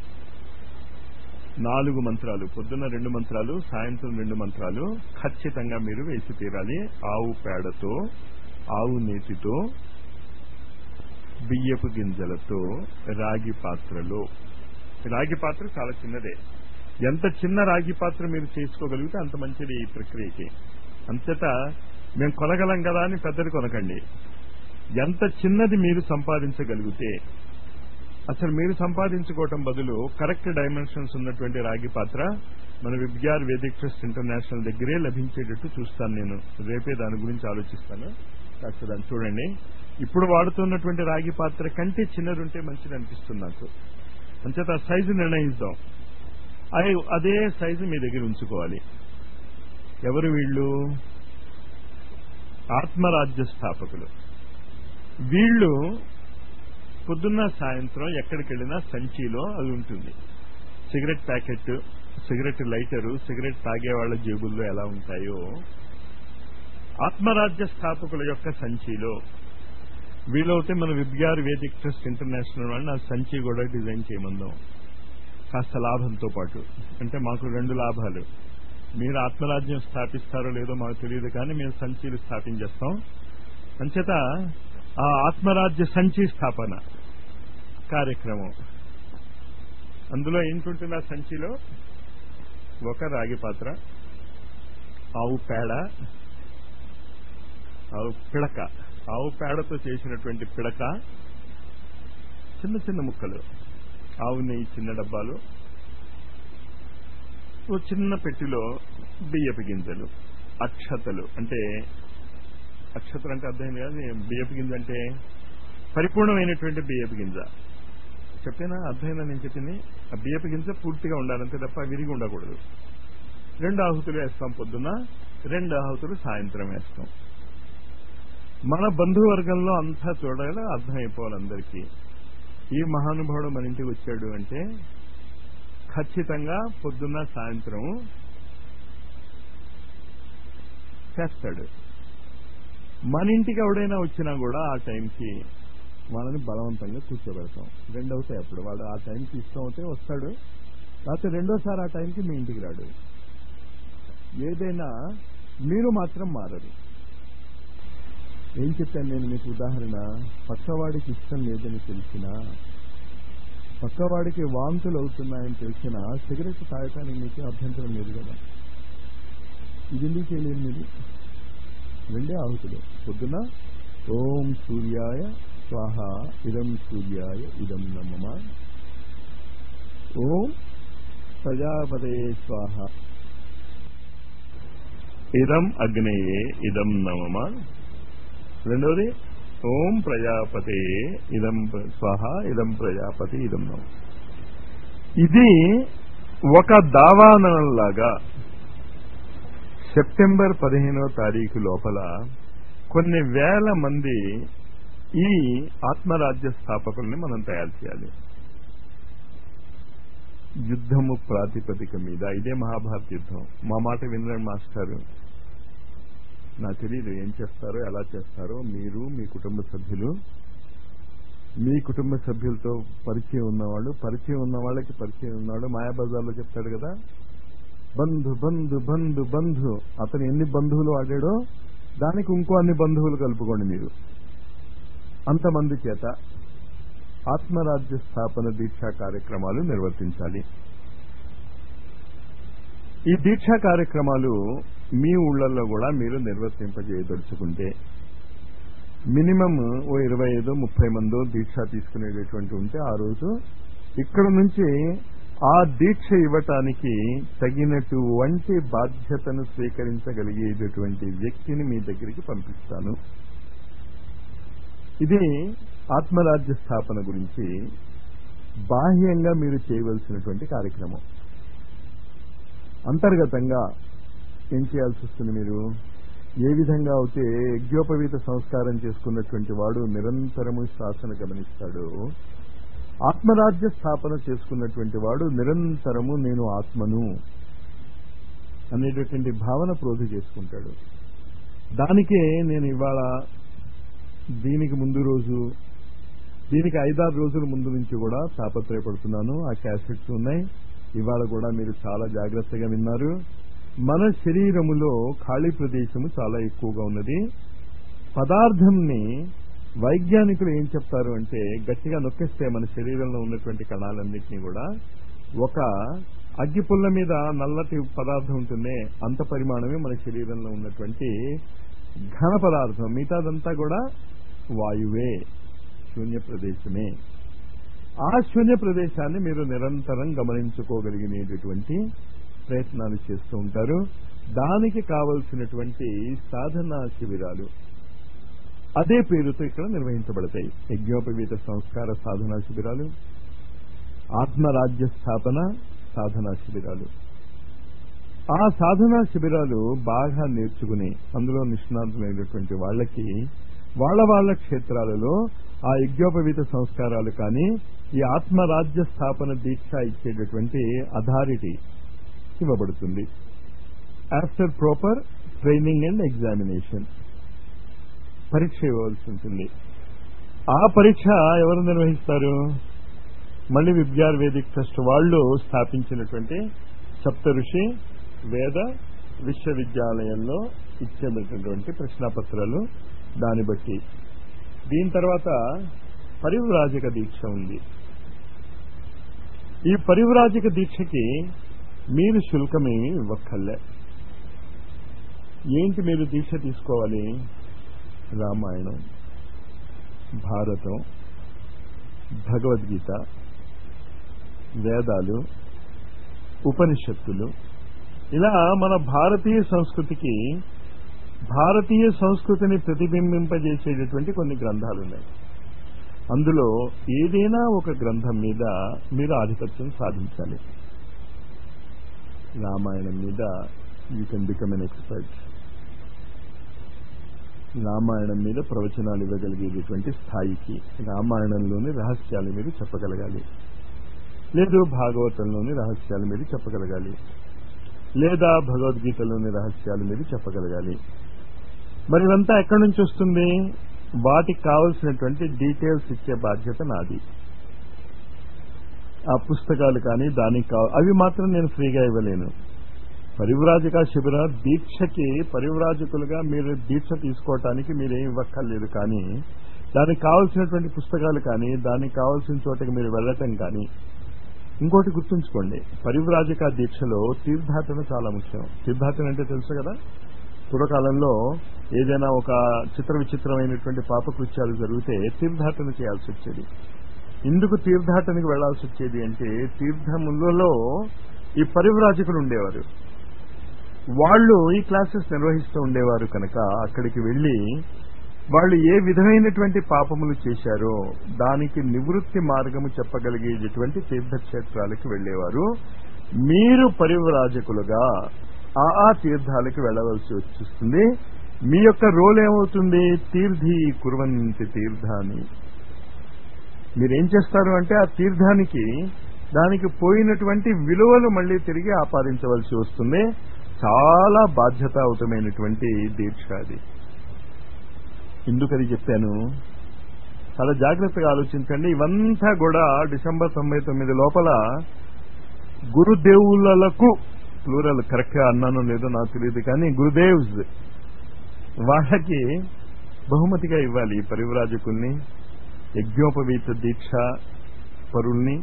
నాలుగు మంత్రాలు పొద్దున్న రెండు మంత్రాలు సాయంత్రం రెండు మంత్రాలు ఖచ్చితంగా మీరు వేసి తీరాలి ఆవు పేడతో ఆవు నేతితో బియ్యపు గింజలతో రాగి పాత్రలో రాగి పాత్ర చాలా చిన్నదే ఎంత చిన్న రాగి పాత్ర మీరు చేసుకోగలిగితే అంత మంచిది ఈ ప్రక్రియకి అంతటా మేము కొనగలం కదా అని పెద్దది కొనకండి ఎంత చిన్నది మీరు సంపాదించగలిగితే అసలు మీరు సంపాదించుకోవటం బదులు కరెక్ట్ డైమెన్షన్స్ ఉన్నటువంటి రాగి పాత్ర మన విద్యార్ వేదిక్ ట్రస్ట్ ఇంటర్నేషనల్ దగ్గరే లభించేటట్టు చూస్తాను నేను రేపే దాని గురించి ఆలోచిస్తాను కాస్త దాన్ని చూడండి ఇప్పుడు వాడుతున్నటువంటి రాగి పాత్ర కంటే చిన్నది ఉంటే మంచిది అనిపిస్తుంది నాకు అంచేత సైజు నిర్ణయిద్దాం అదే అదే సైజు మీ దగ్గర ఉంచుకోవాలి ఎవరు వీళ్ళు ఆత్మరాజ్య స్థాపకులు వీళ్ళు పొద్దున్న సాయంత్రం ఎక్కడికి వెళ్ళినా సంచిలో అది ఉంటుంది cigarette packet cigarette lighter cigarette తాగే వాళ్ళ జేబుల్లో ఎలా ఉంటాయో ఆత్మరాజ్య స్థాపకుల యొక్క సంచిలో వీలవుతే మన విద్యార్ వేదిక్ ట్రస్ట్ ఇంటర్నేషనల్ వాళ్ళని ఆ సంచి కూడా డిజైన్ చేయమందాం కాస్త లాభంతో పాటు అంటే మాకు రెండు లాభాలు మీరు ఆత్మరాజ్యం స్థాపిస్తారో లేదో మాకు తెలియదు కానీ మేము సంచీలు స్థాపించేస్తాం అంచేత ఆ ఆత్మరాజ్య సంచి స్థాపన కార్యక్రమం అందులో ఏంటుంటుంది ఆ సంచిలో ఒక రాగి పాత్ర ఆవు పేడ ఆవు పిడక ఆవు పేడతో చేసినటువంటి పిడక చిన్న చిన్న ముక్కలు ఆవు నెయ్యి చిన్న డబ్బాలు ఓ చిన్న పెట్టిలో బియ్యపు గింజలు అక్షతలు అంటే అక్షతలు అంటే అర్థమైంది కదా బియ్యపు గింజ అంటే పరిపూర్ణమైనటువంటి బియ్యపు గింజ చెప్పేనా అర్థమైందా నేను చెప్పింది ఆ బియ్యపు గింజ పూర్తిగా ఉండాలంతే తప్ప విరిగి ఉండకూడదు రెండు ఆహుతులు వేస్తాం పొద్దున రెండు ఆహుతులు సాయంత్రం వేస్తాం మన బంధువర్గంలో అంతా చూడగా అర్థమైపోవాలి అందరికీ ఈ మహానుభావుడు మన ఇంటికి వచ్చాడు అంటే ఖచ్చితంగా పొద్దున్న సాయంత్రం చేస్తాడు మన ఇంటికి ఎవడైనా వచ్చినా కూడా ఆ టైంకి వాళ్ళని బలవంతంగా కూర్చోబెడతాం రెండవుతాయి అప్పుడు వాడు ఆ టైంకి ఇష్టం అవుతే వస్తాడు లేకపోతే రెండోసారి ఆ టైంకి మీ ఇంటికి రాడు ఏదైనా మీరు మాత్రం మారరు ఏం చెప్పాను నేను మీకు ఉదాహరణ పక్కవాడికి ఇష్టం లేదని తెలిసినా పక్కవాడికి వాంతులు అవుతున్నాయని తెలిసినా సిగరెట్ తాగటానికి మీకు అభ్యంతరం లేదు కదా ఇది ఎందుకు చేయలేదు మీరు రెండే ఆహుతులు పొద్దున ఓం సూర్యాయ స్వాహ ఇదం సూర్యాయ ఇదం నమమ ఓం ప్రజాపతే స్వాహ ఇదం అగ్నేయే ఇదం నమమ రెండవది ఓం ప్రజాపతే ఇదం ప్ర- స్వాహ ఇదం ప్రజాపతి ఇదం నమ ఇది ఒక దావానంలాగా సెప్టెంబర్ పదిహేనవ తారీఖు లోపల కొన్ని వేల మంది ఈ ఆత్మరాజ్య స్థాపకుల్ని మనం తయారు చేయాలి యుద్ధము ప్రాతిపదిక మీద ఇదే మహాభారత యుద్ధం మా మాట వినరండి మాస్టారు నాకు తెలియదు ఏం చేస్తారో ఎలా చేస్తారో మీరు మీ కుటుంబ సభ్యులు మీ కుటుంబ సభ్యులతో పరిచయం ఉన్నవాళ్ళు పరిచయం ఉన్న వాళ్ళకి పరిచయం ఉన్నవాడు మాయాబజార్లో చెప్తాడు కదా బంధు బంధు బంధు బంధు అతను ఎన్ని బంధువులు ఆడాడో దానికి ఇంకో అన్ని బంధువులు కలుపుకోండి మీరు అంతమంది చేత ఆత్మరాజ్య స్థాపన దీక్షా కార్యక్రమాలు నిర్వర్తించాలి ఈ దీక్షా కార్యక్రమాలు మీ ఊళ్ళల్లో కూడా మీరు నిర్వర్తింపజేయదలుచుకుంటే మినిమం ఓ ఇరవై ఐదు ముప్పై మందో దీక్ష తీసుకునేటటువంటి ఉంటే ఆ రోజు ఇక్కడ నుంచి ఆ దీక్ష ఇవ్వటానికి తగినటువంటి బాధ్యతను స్వీకరించగలిగేటటువంటి వ్యక్తిని మీ దగ్గరికి పంపిస్తాను ఇది ఆత్మరాజ్య స్థాపన గురించి బాహ్యంగా మీరు చేయవలసినటువంటి కార్యక్రమం అంతర్గతంగా ఏం చేయాల్సి వస్తుంది మీరు ఏ విధంగా అయితే యజ్ఞోపవీత సంస్కారం చేసుకున్నటువంటి వాడు నిరంతరము శ్వాసను గమనిస్తాడు ఆత్మరాజ్య స్థాపన చేసుకున్నటువంటి వాడు నిరంతరము నేను ఆత్మను అనేటటువంటి భావన ప్రోధి చేసుకుంటాడు దానికే నేను ఇవాళ దీనికి ముందు రోజు దీనికి ఐదారు రోజుల ముందు నుంచి కూడా తాపత్రయపడుతున్నాను ఆ క్యాసెట్స్ ఉన్నాయి ఇవాళ కూడా మీరు చాలా జాగ్రత్తగా విన్నారు మన శరీరములో ఖాళీ ప్రదేశము చాలా ఎక్కువగా ఉన్నది పదార్థంని వైజ్ఞానికులు ఏం చెప్తారు అంటే గట్టిగా నొక్కేస్తే మన శరీరంలో ఉన్నటువంటి కణాలన్నింటినీ కూడా ఒక అగ్గిపుల్ల మీద నల్లటి పదార్థం ఉంటుందే అంత పరిమాణమే మన శరీరంలో ఉన్నటువంటి ఘన పదార్థం మిగతాదంతా కూడా వాయువే శూన్య ప్రదేశమే ఆ శూన్య ప్రదేశాన్ని మీరు నిరంతరం గమనించుకోగలిగినటువంటి ప్రయత్నాలు చేస్తూ ఉంటారు దానికి కావలసినటువంటి సాధనా శిబిరాలు అదే పేరుతో ఇక్కడ నిర్వహించబడతాయి యజ్ఞోపవీత సంస్కార సాధనా శిబిరాలు ఆత్మరాజ్య స్థాపన సాధనా శిబిరాలు ఆ సాధనా శిబిరాలు బాగా నేర్చుకుని అందులో నిష్ణాతులైనటువంటి వాళ్ళకి వాళ్ళ వాళ్ళ క్షేత్రాలలో ఆ యజ్ఞోపవీత సంస్కారాలు కానీ ఈ ఆత్మరాజ్య స్థాపన దీక్ష ఇచ్చేటటువంటి అథారిటీ ఇవ్వబడుతుంది after proper training and examination పరీక్ష ఇవ్వవలసి ఉంటుంది ఆ పరీక్ష ఎవరు నిర్వహిస్తారు మళ్ళీ విద్యార్ వేదిక్ ట్రస్ట్ వాళ్ళు స్థాపించినటువంటి సప్త ఋషి వేద విశ్వవిద్యాలయంలో ఇచ్చేటటువంటి ప్రశ్నాపత్రాలు దాన్ని బట్టి దీని తర్వాత పరివ్రాజక దీక్ష ఉంది ఈ పరివ్రాజక దీక్షకి మీరు శుల్కమేమి ఇవ్వక్కర్లే ఏంటి మీరు దీక్ష తీసుకోవాలి రామాయణం భారతం భగవద్గీత వేదాలు ఉపనిషత్తులు ఇలా మన భారతీయ సంస్కృతికి భారతీయ సంస్కృతిని ప్రతిబింబింపజేసేటటువంటి కొన్ని గ్రంథాలు ఉన్నాయి అందులో ఏదైనా ఒక గ్రంథం మీద మీరు ఆధిపత్యం సాధించాలి రామాయణం మీద you can become an expert Ramayanam మీద ప్రవచనాలు ఇవ్వగలిగేటటువంటి స్థాయికి రామాయణంలోని రహస్యాలు మీరు చెప్పగలగాలి లేదు భాగవతంలోని రహస్యాలు మీరు చెప్పగలగాలి లేదా భగవద్గీతలోని రహస్యాలు మీరు చెప్పగలగాలి మరి ఇదంతా ఎక్కడి నుంచి వస్తుంది వాటికి కావలసినటువంటి డీటెయిల్స్ ఇచ్చే బాధ్యత నాది ఆ పుస్తకాలు కానీ దానికి కావ అవి మాత్రం నేను ఫ్రీగా ఇవ్వలేను పరివ్రాజక శిబిర దీక్షకి పరివ్రాజకులుగా మీరు దీక్ష తీసుకోవటానికి మీరేం ఇవ్వక్కర్లేదు కానీ దానికి కావలసినటువంటి పుస్తకాలు కానీ దానికి కావలసిన చోటకి మీరు వెళ్ళటం కానీ ఇంకోటి గుర్తుంచుకోండి పరివ్రాజక దీక్షలో తీర్థాటన చాలా ముఖ్యం తీర్థాటన అంటే తెలుసు కదా పూర్వకాలంలో ఏదైనా ఒక చిత్ర విచిత్రమైనటువంటి పాపకృత్యాలు జరిగితే తీర్థాటన చేయాల్సి వచ్చేది ఎందుకు తీర్థాటనకి వెళ్లాల్సి వచ్చేది అంటే తీర్థములలో ఈ పరివ్రాజకులు ఉండేవారు వాళ్ళు ఈ క్లాసెస్ నిర్వహిస్తూ ఉండేవారు కనుక అక్కడికి వెళ్లి వాళ్ళు ఏ విధమైనటువంటి పాపములు చేశారో దానికి నివృత్తి మార్గము చెప్పగలిగేటటువంటి తీర్థక్షేత్రాలకు వెళ్లేవారు మీరు పరివ్రాజకులుగా ఆ ఆ తీర్థాలకు వెళ్ళవలసి వచ్చిస్తుంది మీ యొక్క రోల్ ఏమవుతుంది తీర్థి కురువంతి తీర్థాన్ని మీరేం చేస్తారు అంటే ఆ తీర్థానికి దానికి పోయినటువంటి విలువలు మళ్ళీ తిరిగి ఆపాదించవలసి వస్తుంది చాలా బాధ్యతాయుతమైనటువంటి దీక్ష అది ఎందుకని చెప్పాను చాలా జాగ్రత్తగా ఆలోచించండి ఇవంతా కూడా డిసెంబర్ తొంభై తొమ్మిది లోపల గురుదేవులకు ప్లూరల్ కరెక్ట్ గా అన్నానో లేదో నాకు తెలియదు కానీ గురుదేవ్స్ వాళ్ళకి బహుమతిగా ఇవ్వాలి ఈ పరివ్రాజకుల్ని యజ్ఞోపవీత దీక్ష పరుల్ని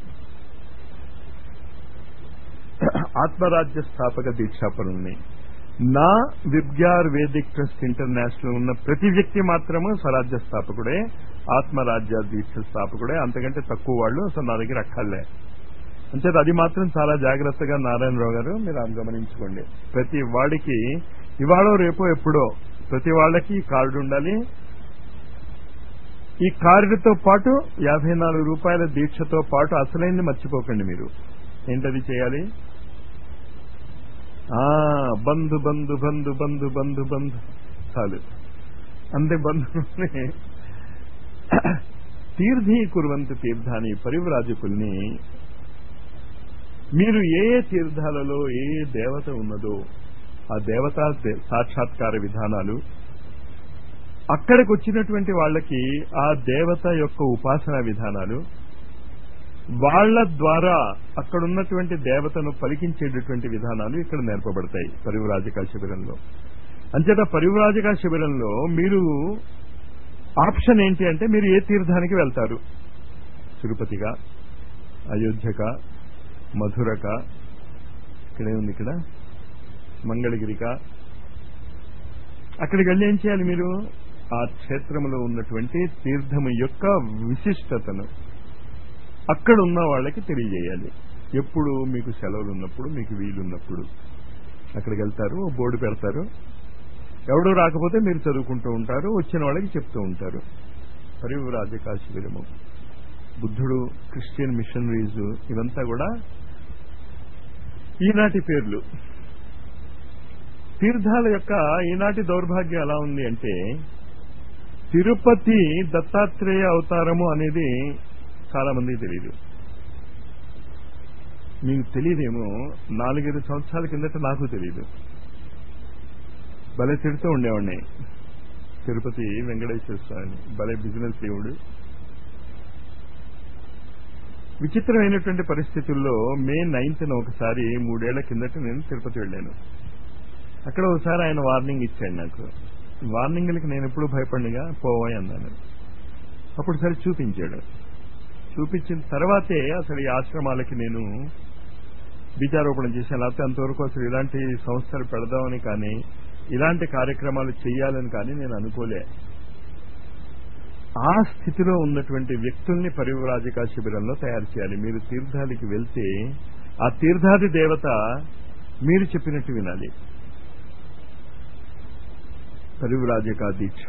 ఆత్మరాజ్య స్థాపక దీక్షాపరుల్ని నా విబ్గ్యార్ వేదిక్ ట్రస్ట్ ఇంటర్నేషనల్ ఉన్న ప్రతి వ్యక్తి మాత్రము స్వరాజ్య స్థాపకుడే ఆత్మరాజ్య దీక్ష స్థాపకుడే అంతకంటే తక్కువ వాళ్ళు అసలు నా దగ్గర అక్కర్లే అంచేత అది మాత్రం చాలా జాగ్రత్తగా నారాయణరావు గారు మీరు గమనించుకోండి ప్రతి వాడికి ఇవాళో రేపో ఎప్పుడో ప్రతి వాళ్ళకి కార్డు ఉండాలి ఈ కార్డుతో పాటు యాభై నాలుగు రూపాయల దీక్షతో పాటు అసలైంది మర్చిపోకండి మీరు ఏంటది చేయాలి ఆ బంధు బంధు బంధు బంధు బంధు బంధు చాలు అంతే బంధువుల్ని తీర్థీ కురువంత తీర్థాన్ని పరివ్రాజకుల్ని మీరు ఏ ఏ తీర్థాలలో ఏ ఏ దేవత ఉన్నదో ఆ దేవతా సాక్షాత్కార విధానాలు అక్కడికి వచ్చినటువంటి వాళ్ళకి ఆ దేవత యొక్క ఉపాసన విధానాలు వాళ్ల ద్వారా అక్కడున్నటువంటి దేవతను పలికించేటటువంటి విధానాలు ఇక్కడ నేర్పబడతాయి పరివ్రాజక శిబిరంలో అంచేత పరివ్రాజక శిబిరంలో మీరు ఆప్షన్ ఏంటి అంటే మీరు ఏ తీర్థానికి వెళ్తారు తిరుపతిగా అయోధ్యక మధురక ఇక్కడే ఉంది ఇక్కడ మంగళగిరిక అక్కడికి వెళ్ళి ఏం చేయాలి మీరు ఆ క్షేత్రంలో ఉన్నటువంటి తీర్థము యొక్క విశిష్టతను అక్కడ ఉన్న వాళ్ళకి తెలియజేయాలి ఎప్పుడు మీకు సెలవులు ఉన్నప్పుడు మీకు వీలున్నప్పుడు అక్కడికి వెళ్తారు బోర్డు పెడతారు ఎవడు రాకపోతే మీరు చదువుకుంటూ ఉంటారు వచ్చిన వాళ్ళకి చెప్తూ ఉంటారు పరివ్రాజక శిబిరము బుద్ధుడు క్రిస్టియన్ మిషనరీస్ ఇవంతా కూడా ఈనాటి పేర్లు తీర్థాల యొక్క ఈనాటి దౌర్భాగ్యం ఎలా ఉంది అంటే తిరుపతి దత్తాత్రేయ అవతారము అనేది చాలా మందికి తెలియదు మీకు తెలియదేమో నాలుగైదు సంవత్సరాల కిందట నాకు తెలియదు భలే తిడుతూ ఉండేవాడిని తిరుపతి వెంకటేశ్వర స్వామి భలే బిజినెస్ దేవుడు విచిత్రమైనటువంటి పరిస్థితుల్లో మే నైన్త్న ఒకసారి మూడేళ్ల కిందట నేను తిరుపతి వెళ్ళాను అక్కడ ఒకసారి ఆయన వార్నింగ్ ఇచ్చాడు నాకు వార్నింగ్లకి నేను ఎప్పుడు భయపడినగా పోవాయి అన్నాను అప్పుడు సరే చూపించాడు చూపించిన తర్వాతే అసలు ఈ ఆశ్రమాలకి నేను బీజారోపణ చేశాను లేకపోతే అంతవరకు అసలు ఇలాంటి సంస్థలు పెడదామని కానీ ఇలాంటి కార్యక్రమాలు చేయాలని కానీ నేను అనుకోలే ఆ స్థితిలో ఉన్నటువంటి వ్యక్తుల్ని పరివ్రాజక శిబిరంలో తయారు చేయాలి మీరు తీర్థాలకి వెళ్తే ఆ తీర్థాది దేవత మీరు చెప్పినట్టు వినాలి పరివ్రాజక దీక్ష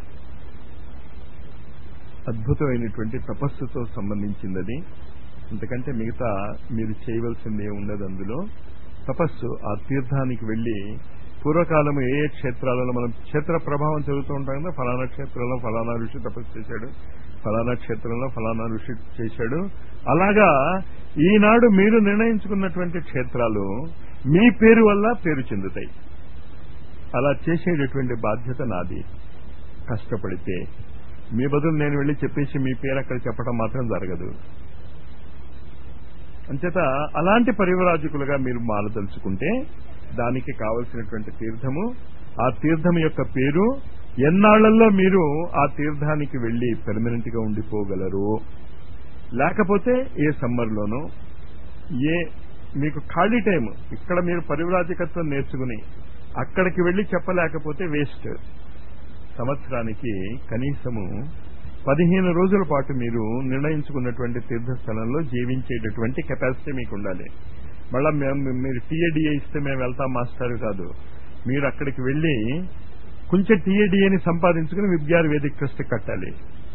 అద్భుతమైనటువంటి తపస్సుతో సంబంధించింది అంతకంటే మిగతా మీరు చేయవలసింది ఉండదు అందులో తపస్సు ఆ తీర్థానికి వెళ్లి పూర్వకాలం ఏ ఏ క్షేత్రాలలో మనం క్షేత్ర ప్రభావం చదువుతూ ఉంటాం కదా ఫలానా క్షేత్రంలో ఫలానా ఋషి తపస్సు చేశాడు ఫలానా క్షేత్రంలో ఫలానా ఋషి చేశాడు అలాగా ఈనాడు మీరు నిర్ణయించుకున్నటువంటి క్షేత్రాలు మీ పేరు వల్ల పేరు చెందుతాయి అలా చేసేటటువంటి బాధ్యత నాది కష్టపడితే మీ బదులు నేను వెళ్ళి చెప్పేసి మీ పేరు అక్కడ చెప్పడం మాత్రం జరగదు అంచేత అలాంటి పరివరాజకులుగా మీరు మారదలుచుకుంటే దానికి కావలసినటువంటి తీర్థము ఆ తీర్థం యొక్క పేరు ఎన్నాళ్లలో మీరు ఆ తీర్థానికి వెళ్లి పెర్మనెంట్ గా ఉండిపోగలరు లేకపోతే ఏ సమ్మర్లోనో ఏ మీకు ఖాళీ టైం ఇక్కడ మీరు పరివ్రాజకత్వం నేర్చుకుని అక్కడికి వెళ్లి చెప్పలేకపోతే వేస్ట్ సంవత్సరానికి కనీసము పదిహేను రోజుల పాటు మీరు నిర్ణయించుకున్నటువంటి తీర్థస్థలంలో జీవించేటటువంటి కెపాసిటీ మీకు ఉండాలి మళ్ళా మేము మీరు టీఏడిఏ ఇస్తే మేము వెళ్తాం మాస్టర్ కాదు మీరు అక్కడికి వెళ్లి కొంచెం టీఏడిఏని సంపాదించుకుని విద్యార్ వేదిక ట్రస్ట్ కట్టాలి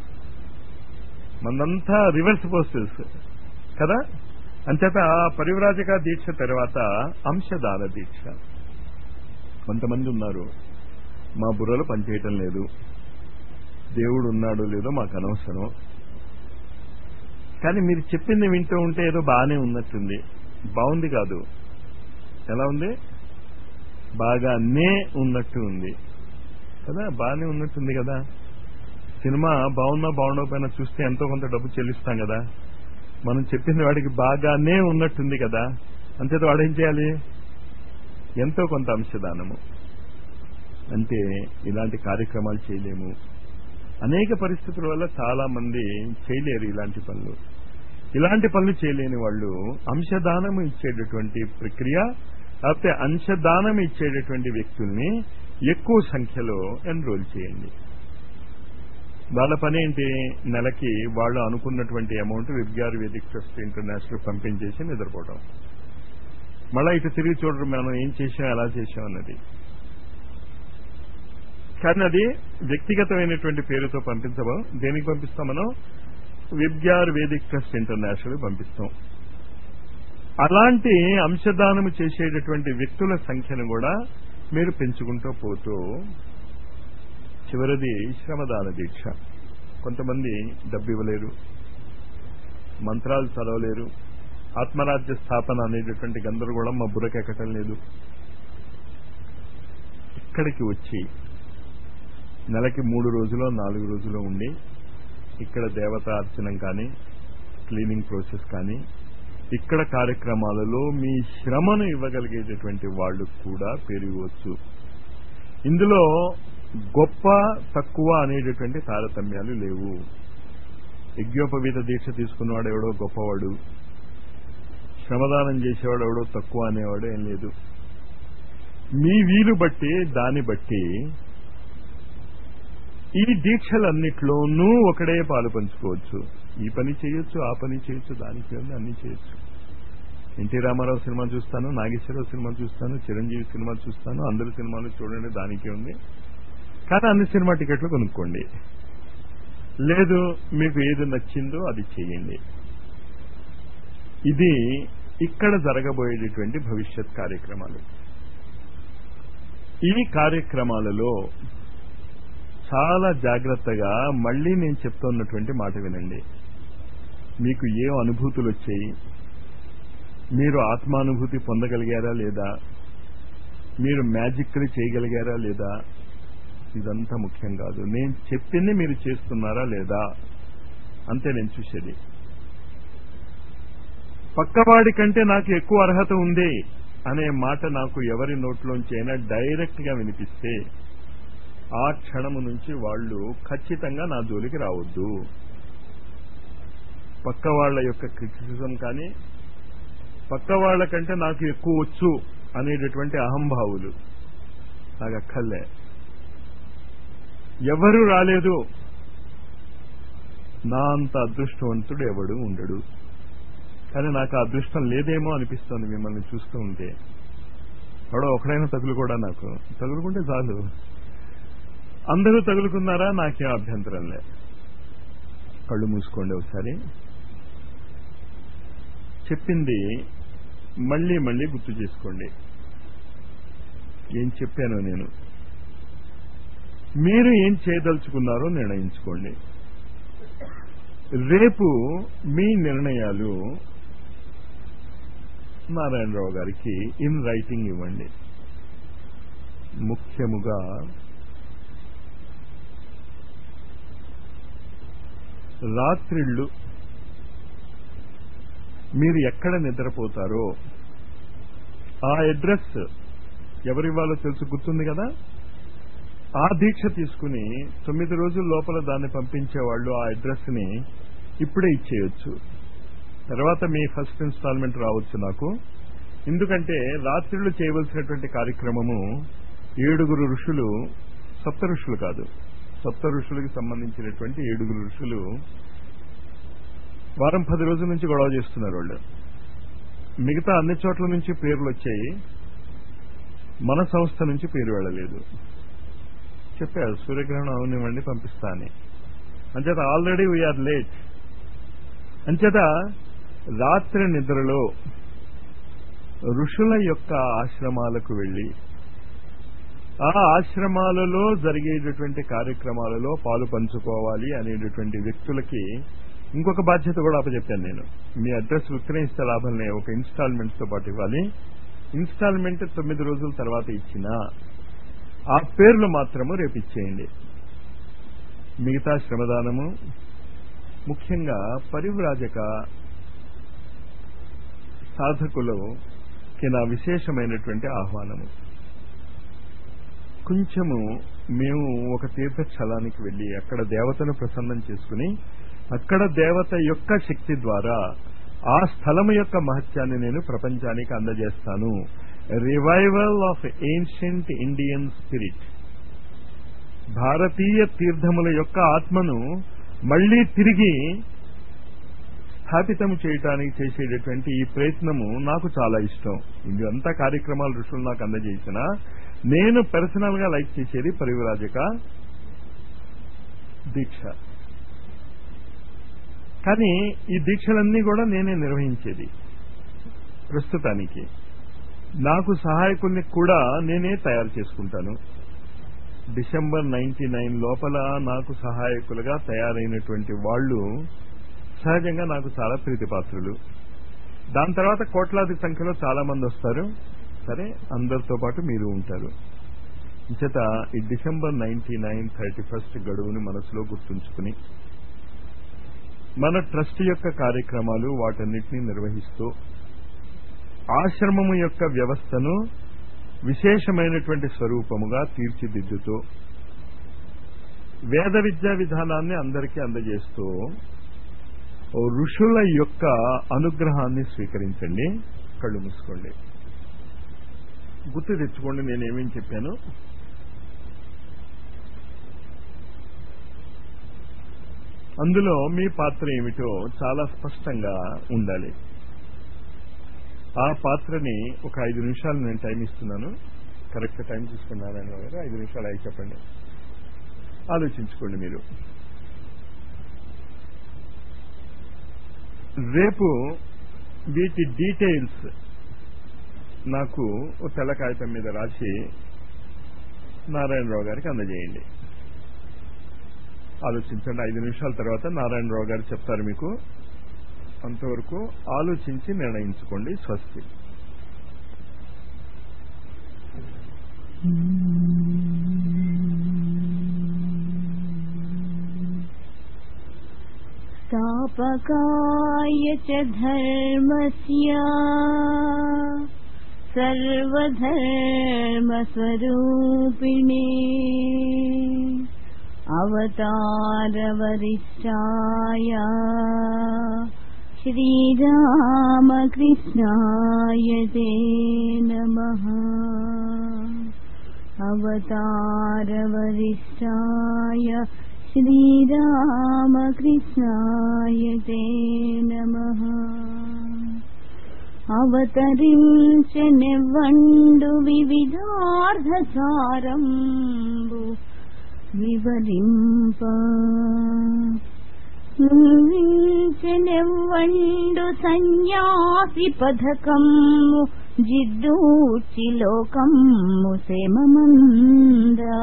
మనంతా రివర్స్ పోస్టర్స్ కదా అంచేత పరివ్రాజక దీక్ష తర్వాత అంశదాన దీక్ష కొంతమంది ఉన్నారు మా బుర్రలు పనిచేయటం లేదు దేవుడు ఉన్నాడో లేదో మాకు అనవసరం కానీ మీరు చెప్పింది వింటూ ఉంటే ఏదో బాగానే ఉన్నట్టుంది బాగుంది కాదు ఎలా ఉంది బాగానే ఉన్నట్టు ఉంది కదా బాగానే ఉన్నట్టుంది కదా సినిమా బాగున్నా బాగుండకపోయినా చూస్తే ఎంతో కొంత డబ్బు చెల్లిస్తాం కదా మనం చెప్పింది వాడికి బాగానే ఉన్నట్టుంది కదా అంతేత వాడేం చేయాలి ఎంతో కొంత అంశదానము అంటే ఇలాంటి కార్యక్రమాలు చేయలేము అనేక పరిస్థితుల వల్ల చాలా మంది చేయలేరు ఇలాంటి పనులు ఇలాంటి పనులు చేయలేని వాళ్ళు అంశదానం ఇచ్చేటటువంటి ప్రక్రియ లేకపోతే అంశదానం ఇచ్చేటటువంటి వ్యక్తుల్ని ఎక్కువ సంఖ్యలో ఎన్రోల్ చేయండి వాళ్ళ పని ఏంటి నెలకి వాళ్ళు అనుకున్నటువంటి అమౌంట్ విద్యార్ వేదిక్ ట్రస్ట్ ఇంటర్నేషనల్ పంపించేసి నిద్రపోవడం మళ్ళా ఇటు తిరిగి చూడరు మనం ఏం చేసాం ఎలా చేసాం అన్నది కానీ అది వ్యక్తిగతమైనటువంటి పేరుతో పంపించము దేనికి పంపిస్తాం మనం విద్యార్ వేదిక్ ట్రస్ట్ ఇంటర్నేషనల్ పంపిస్తాం అలాంటి అంశదానం చేసేటటువంటి వ్యక్తుల సంఖ్యను కూడా మీరు పెంచుకుంటూ పోతూ చివరిది శ్రమదాన దీక్ష కొంతమంది డబ్బు ఇవ్వలేరు మంత్రాలు చదవలేరు ఆత్మరాజ్య స్థాపన అనేటటువంటి గందరగోళం మా బుర్రకెక్కటం లేదు ఇక్కడికి వచ్చి నెలకి మూడు రోజులు నాలుగు రోజులు ఉండి ఇక్కడ దేవత అర్చనం కానీ క్లీనింగ్ ప్రాసెస్ కానీ ఇక్కడ కార్యక్రమాలలో మీ శ్రమను ఇవ్వగలిగేటటువంటి వాళ్ళు కూడా పెరగవచ్చు ఇందులో గొప్ప తక్కువ అనేటటువంటి తారతమ్యాలు లేవు యజ్ఞోపవీత దీక్ష తీసుకున్నవాడు ఎవడో గొప్పవాడు శ్రమదానం చేసేవాడు ఎవడో తక్కువ అనేవాడు ఏం లేదు మీ వీలు బట్టి దాన్ని బట్టి ఈ దీక్షలన్నిట్లోనూ ఒకడే పాలు పంచుకోవచ్చు ఈ పని చేయొచ్చు ఆ పని చేయొచ్చు దానికి ఉంది అన్ని చేయొచ్చు ఎన్టీ రామారావు సినిమా చూస్తాను నాగేశ్వరరావు సినిమా చూస్తాను చిరంజీవి సినిమా చూస్తాను అందరి సినిమాలు చూడండి దానికి ఉంది కానీ అన్ని సినిమా టికెట్లు కొనుక్కోండి లేదు మీకు ఏది నచ్చిందో అది చేయండి ఇది ఇక్కడ జరగబోయేటటువంటి భవిష్యత్ కార్యక్రమాలు ఈ కార్యక్రమాలలో చాలా జాగ్రత్తగా మళ్ళీ నేను చెప్తున్నటువంటి మాట వినండి మీకు ఏ అనుభూతులు వచ్చాయి మీరు ఆత్మానుభూతి పొందగలిగారా లేదా మీరు మ్యాజిక్లు చేయగలిగారా లేదా ఇదంతా ముఖ్యం కాదు నేను చెప్పింది మీరు చేస్తున్నారా లేదా అంతే నేను చూసేది పక్కవాడి కంటే నాకు ఎక్కువ అర్హత ఉంది అనే మాట నాకు ఎవరి నోట్లోంచి అయినా డైరెక్ట్ గా వినిపిస్తే ఆ క్షణము నుంచి వాళ్ళు ఖచ్చితంగా నా జోలికి రావద్దు పక్క వాళ్ళ యొక్క క్రిటిసిజం కానీ పక్క వాళ్ళ కంటే నాకు ఎక్కువ వచ్చు అనేటటువంటి అహంభావులు నాకు అక్కర్లే ఎవరు రాలేదు నా అంత అదృష్టవంతుడు ఎవడు ఉండడు కానీ నాకు ఆ అదృష్టం లేదేమో అనిపిస్తుంది మిమ్మల్ని చూస్తూ ఉంటే ఎవడో ఒకడైనా తగులు కూడా నాకు తగులుకుంటే చాలు అందరూ తగులుకున్నారా నాకేం అభ్యంతరం లే కళ్ళు మూసుకోండి ఒకసారి చెప్పింది మళ్ళీ మళ్ళీ గుర్తు చేసుకోండి ఏం చెప్పానో నేను మీరు ఏం చేయదలుచుకున్నారో నిర్ణయించుకోండి రేపు మీ నిర్ణయాలు నారాయణరావు గారికి ఇన్ రైటింగ్ ఇవ్వండి ముఖ్యముగా రాత్రిళ్ళు మీరు ఎక్కడ నిద్రపోతారో ఆ అడ్రస్ ఎవరివ్వాలో తెలుసు గుర్తుంది కదా ఆ దీక్ష తీసుకుని తొమ్మిది రోజుల లోపల దాన్ని పంపించే వాళ్ళు ఆ అడ్రస్ ని ఇప్పుడే ఇచ్చేయొచ్చు తర్వాత మీ ఫస్ట్ ఇన్స్టాల్మెంట్ రావచ్చు నాకు ఎందుకంటే రాత్రిళ్ళు చేయవలసినటువంటి కార్యక్రమము ఏడుగురు ఋషులు సప్త ఋషులు కాదు సప్త ఋషులకు సంబంధించినటువంటి ఏడుగురు ఋషులు వారం పది రోజుల నుంచి గొడవ చేస్తున్నారు వాళ్ళు మిగతా అన్ని చోట్ల నుంచి పేర్లు వచ్చాయి మన సంస్థ నుంచి పేరు వెళ్ళలేదు చెప్పారు సూర్యగ్రహణం అవనివ్వండి పంపిస్తా అని అంచేత ఆల్రెడీ వీఆర్ లేట్ అంచేత రాత్రి నిద్రలో ఋషుల యొక్క ఆశ్రమాలకు వెళ్లి ఆ ఆశ్రమాలలో జరిగేటటువంటి కార్యక్రమాలలో పాలు పంచుకోవాలి అనేటటువంటి వ్యక్తులకి ఇంకొక బాధ్యత కూడా అప్పచెప్పాను నేను మీ అడ్రస్ విక్రయిస్తే లాభంలే ఒక ఇన్స్టాల్మెంట్ తో పాటు ఇవ్వాలి ఇన్స్టాల్మెంట్ తొమ్మిది రోజుల తర్వాత ఇచ్చినా ఆ పేర్లు మాత్రము రేపు ఇచ్చేయండి మిగతా శ్రమదానము ముఖ్యంగా పరివ్రాజక సాధకులకి నా విశేషమైనటువంటి ఆహ్వానము కొంచెము మేము ఒక తీర్థస్థలానికి వెళ్లి అక్కడ దేవతను ప్రసన్నం చేసుకుని అక్కడ దేవత యొక్క శక్తి ద్వారా ఆ స్థలము యొక్క మహత్యాన్ని నేను ప్రపంచానికి అందజేస్తాను revival of ancient Indian spirit భారతీయ తీర్థముల యొక్క ఆత్మను మళ్లీ తిరిగి స్థాపితం చేయటానికి చేసేటటువంటి ఈ ప్రయత్నము నాకు చాలా ఇష్టం ఇదంతా కార్యక్రమాలు ఋషులు నాకు అందజేసిన నేను పర్సనల్ గా లైక్ చేసేది పరివిరాజక దీక్ష కానీ ఈ దీక్షలన్నీ కూడా నేనే నిర్వహించేది ప్రస్తుతానికి నాకు సహాయకుల్ని కూడా నేనే తయారు చేసుకుంటాను డిసెంబర్ నైన్టీ నైన్ లోపల నాకు సహాయకులుగా తయారైనటువంటి వాళ్ళు సహజంగా నాకు చాలా ప్రీతిపాత్రులు దాని తర్వాత కోట్లాది సంఖ్యలో చాలా మంది వస్తారు సరే అందరితో పాటు మీరు ఉంటారు చేత ఈ December ninety nine thirty first గడువుని మనసులో గుర్తుంచుకుని మన ట్రస్ట్ యొక్క కార్యక్రమాలు వాటన్నిటినీ నిర్వహిస్తూ ఆశ్రమము యొక్క వ్యవస్థను విశేషమైనటువంటి స్వరూపముగా తీర్చిదిద్దుతూ వేద విద్యా విధానాన్ని అందరికీ అందజేస్తూ ఋషుల యొక్క అనుగ్రహాన్ని స్వీకరించండి కళ్ళు మూసుకోండి గుర్తు తెచ్చుకోండి నేనేమేం చెప్పాను అందులో మీ పాత్ర ఏమిటో చాలా స్పష్టంగా ఉండాలి ఆ పాత్రని ఒక ఐదు నిమిషాలు నేను టైం ఇస్తున్నాను కరెక్ట్ టైం తీసుకున్నారని గారు ఐదు నిమిషాలు అయి చెప్పండి ఆలోచించుకోండి మీరు రేపు వీటి డీటెయిల్స్ నాకు ఓ తెల్ల కాగితం మీద రాసి నారాయణరావు గారికి అందజేయండి ఆలోచించండి ఐదు నిమిషాల తర్వాత నారాయణరావు గారు చెప్తారు మీకు అంతవరకు ఆలోచించి నిర్ణయించుకోండి స్వస్తి स्थापकाय च धर्मस्य सर्वधर्मस्वरूपिणे अवतारवरिष्ठाय श्रीरामकृष्णाय ते नमः अवतारवरिष्ठाय श्रीरामकृष्णाय ते नमः అవతరించెనెవ్వండు వివిధార్థసారంబు వివరింప వించెనెవ్వండు సన్యాసి పథకము జిద్దూచి లోకము సేమమందా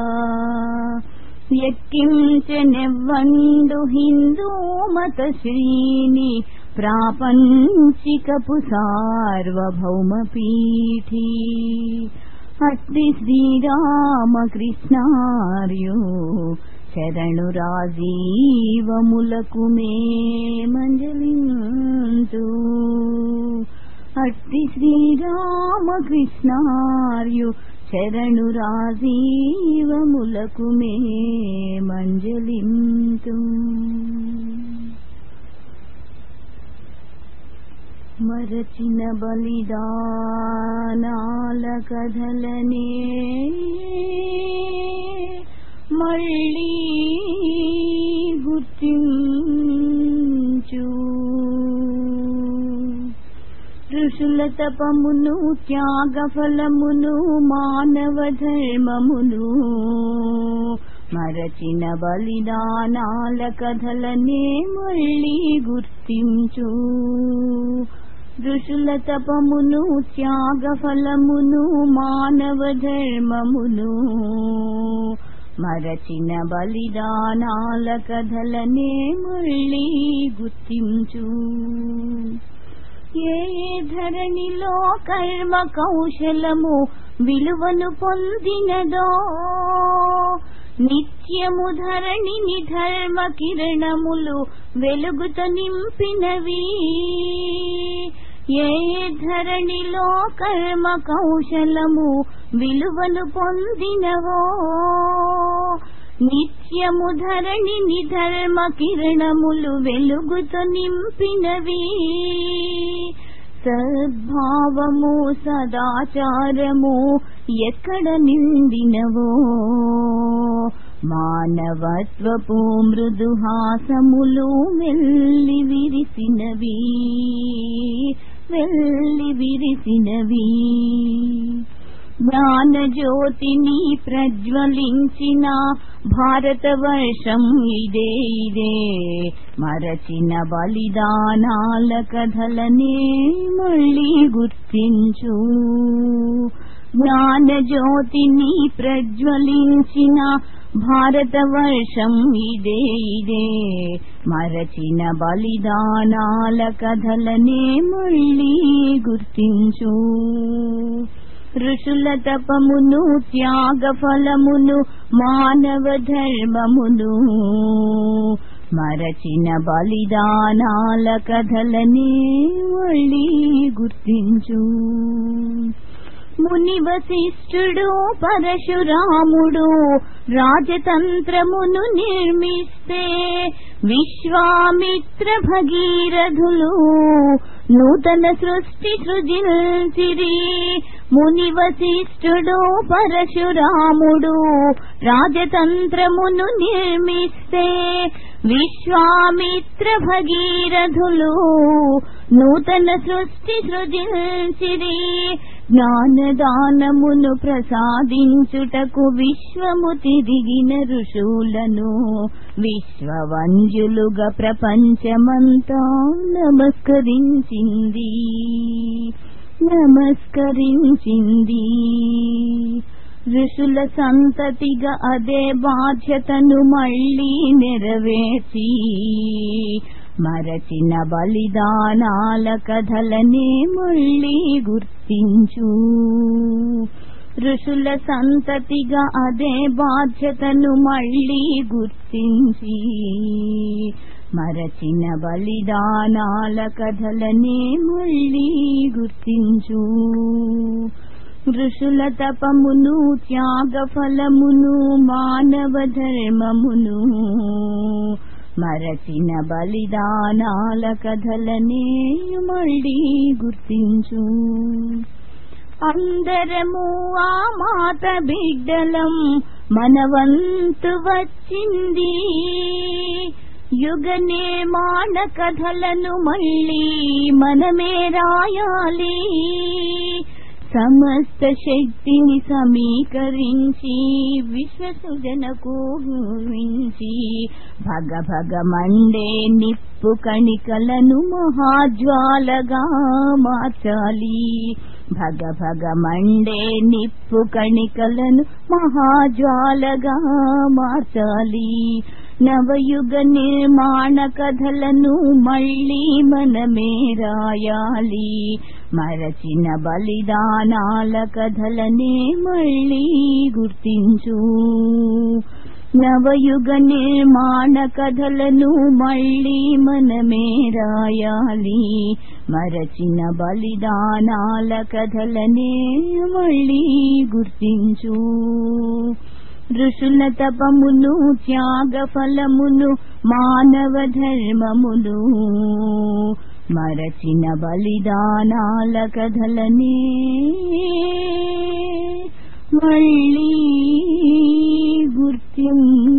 ఎక్కించెనెవ్వండు హిందూ మత శ్రీని ప్రాపంచికపు సార్వభౌమపీఠి అట్టి శ్రీరామకృష్ణార్యో శరణు రాజీవములకు మే మంజలింతు అట్టి శ్రీరామకృష్ణార్యు శరణు రాజీవములకు మే మంజలింతు మరచిన బలిదానాల కథలనే మళ్ళీ గుర్తించు ఋషుల తపమును త్యాగ ఫలమును మానవ ధర్మమును మరచిన బలిదానాల కథలనే మళ్ళీ గుర్తించు ఋషుల తపమును త్యాగ ఫలమును మానవ ధర్మమును మరచిన బలిదానాల కథలనే మళ్ళీ గుర్తించు ఏ ఏ ధరణిలో కర్మ కౌశలము విలువను పొందినదో నిత్యము ధరణిని ధర్మ కిరణములు వెలుగుతో నింపినవి ఏ ధరణిలో కర్మ కౌశలము విలువను పొందినవో నిత్యము ధరణిని ధర్మ కిరణములు వెలుగుతో నింపినవి సద్భావము సదాచారము ఎక్కడ నిండినవో మానవత్వపు మృదుహాసములు వెళ్ళి విరిసినవి వెళ్ళి విరిసినవి జ్ఞానజ్యోతిని ప్రజ్వలించిన భారతవర్షం ఇదే ఇదే మరచిన బలిదానాల కథలనే మళ్ళీ గుర్తించు జ్ఞానజ్యోతిని ప్రజ్వలించిన భారతవర్షం ఇదే ఇదే మరచిన బలిదానాల కథలనే మళ్ళీ గుర్తించు ఋషుల తపమును త్యాగ ఫలమును మానవ ధర్మమును మరచిన బలిదానాల కథలనే మళ్ళీ గుర్తించు ముని వశిష్ఠుడు పరశురాముడు రాజతంత్రమును నిర్మిస్తే విశ్వామిత్ర భగీరథులు నూతన సృష్టి సృజించిరి ముని వశిష్ఠుడు పరశురాముడు రాజతంత్రమును నిర్మిస్తే విశ్వామిత్ర భగీరథులు నూతన సృష్టి సృజించిరి జ్ఞానదానమును ప్రసాదించుటకు విశ్వము తిరిగిన ఋషులను విశ్వవంజులుగా ప్రపంచమంతా నమస్కరించింది నమస్కరించింది ఋషుల సంతతిగా అదే బాధ్యతను మళ్ళీ నెరవేర్చి మరచిన బలిదానాల కథలనే మళ్ళీ గుర్తించు ఋషుల సంతతిగా అదే బాధ్యతను మళ్ళీ గుర్తించి మరచిన బలిదానాల కథలనే మళ్ళీ గుర్తించు ఋషుల తపమును త్యాగ ఫలమును మానవ ధర్మమును మరచిన బలిదానాల కథలనే మళ్ళీ గుర్తించు అందరము ఆ మాత బిడ్డలం మనవంతు వచ్చింది యుగ నిర్మాణ కథలను మళ్ళీ మనమే రాయాలి సమస్త శక్తిని సమీకరించి విశ్వసుజనకు ఊహించి భగ భగ మండే నిప్పు కణికలను మహాజ్వాలగా మార్చాలి భగ భగ మండే నిప్పు కణికలను మహాజ్వాలగా మార్చాలి నవయుగ నిర్మాణ కథలను మళ్ళీ మనమే రాయాలి మరచిన బలిదానాల కథలనే మళ్ళీ గుర్తించు నవయుగ నిర్మాణ కథలను మళ్ళీ మనమే రాయాలి మరచిన బలిదానాల కథలనే మళ్ళీ గుర్తించు ఋషుల తపమును త్యాగ ఫలమును మానవ ధర్మమును మరచిన బలిదానాల కథలనే మళ్ళీ గుర్తించు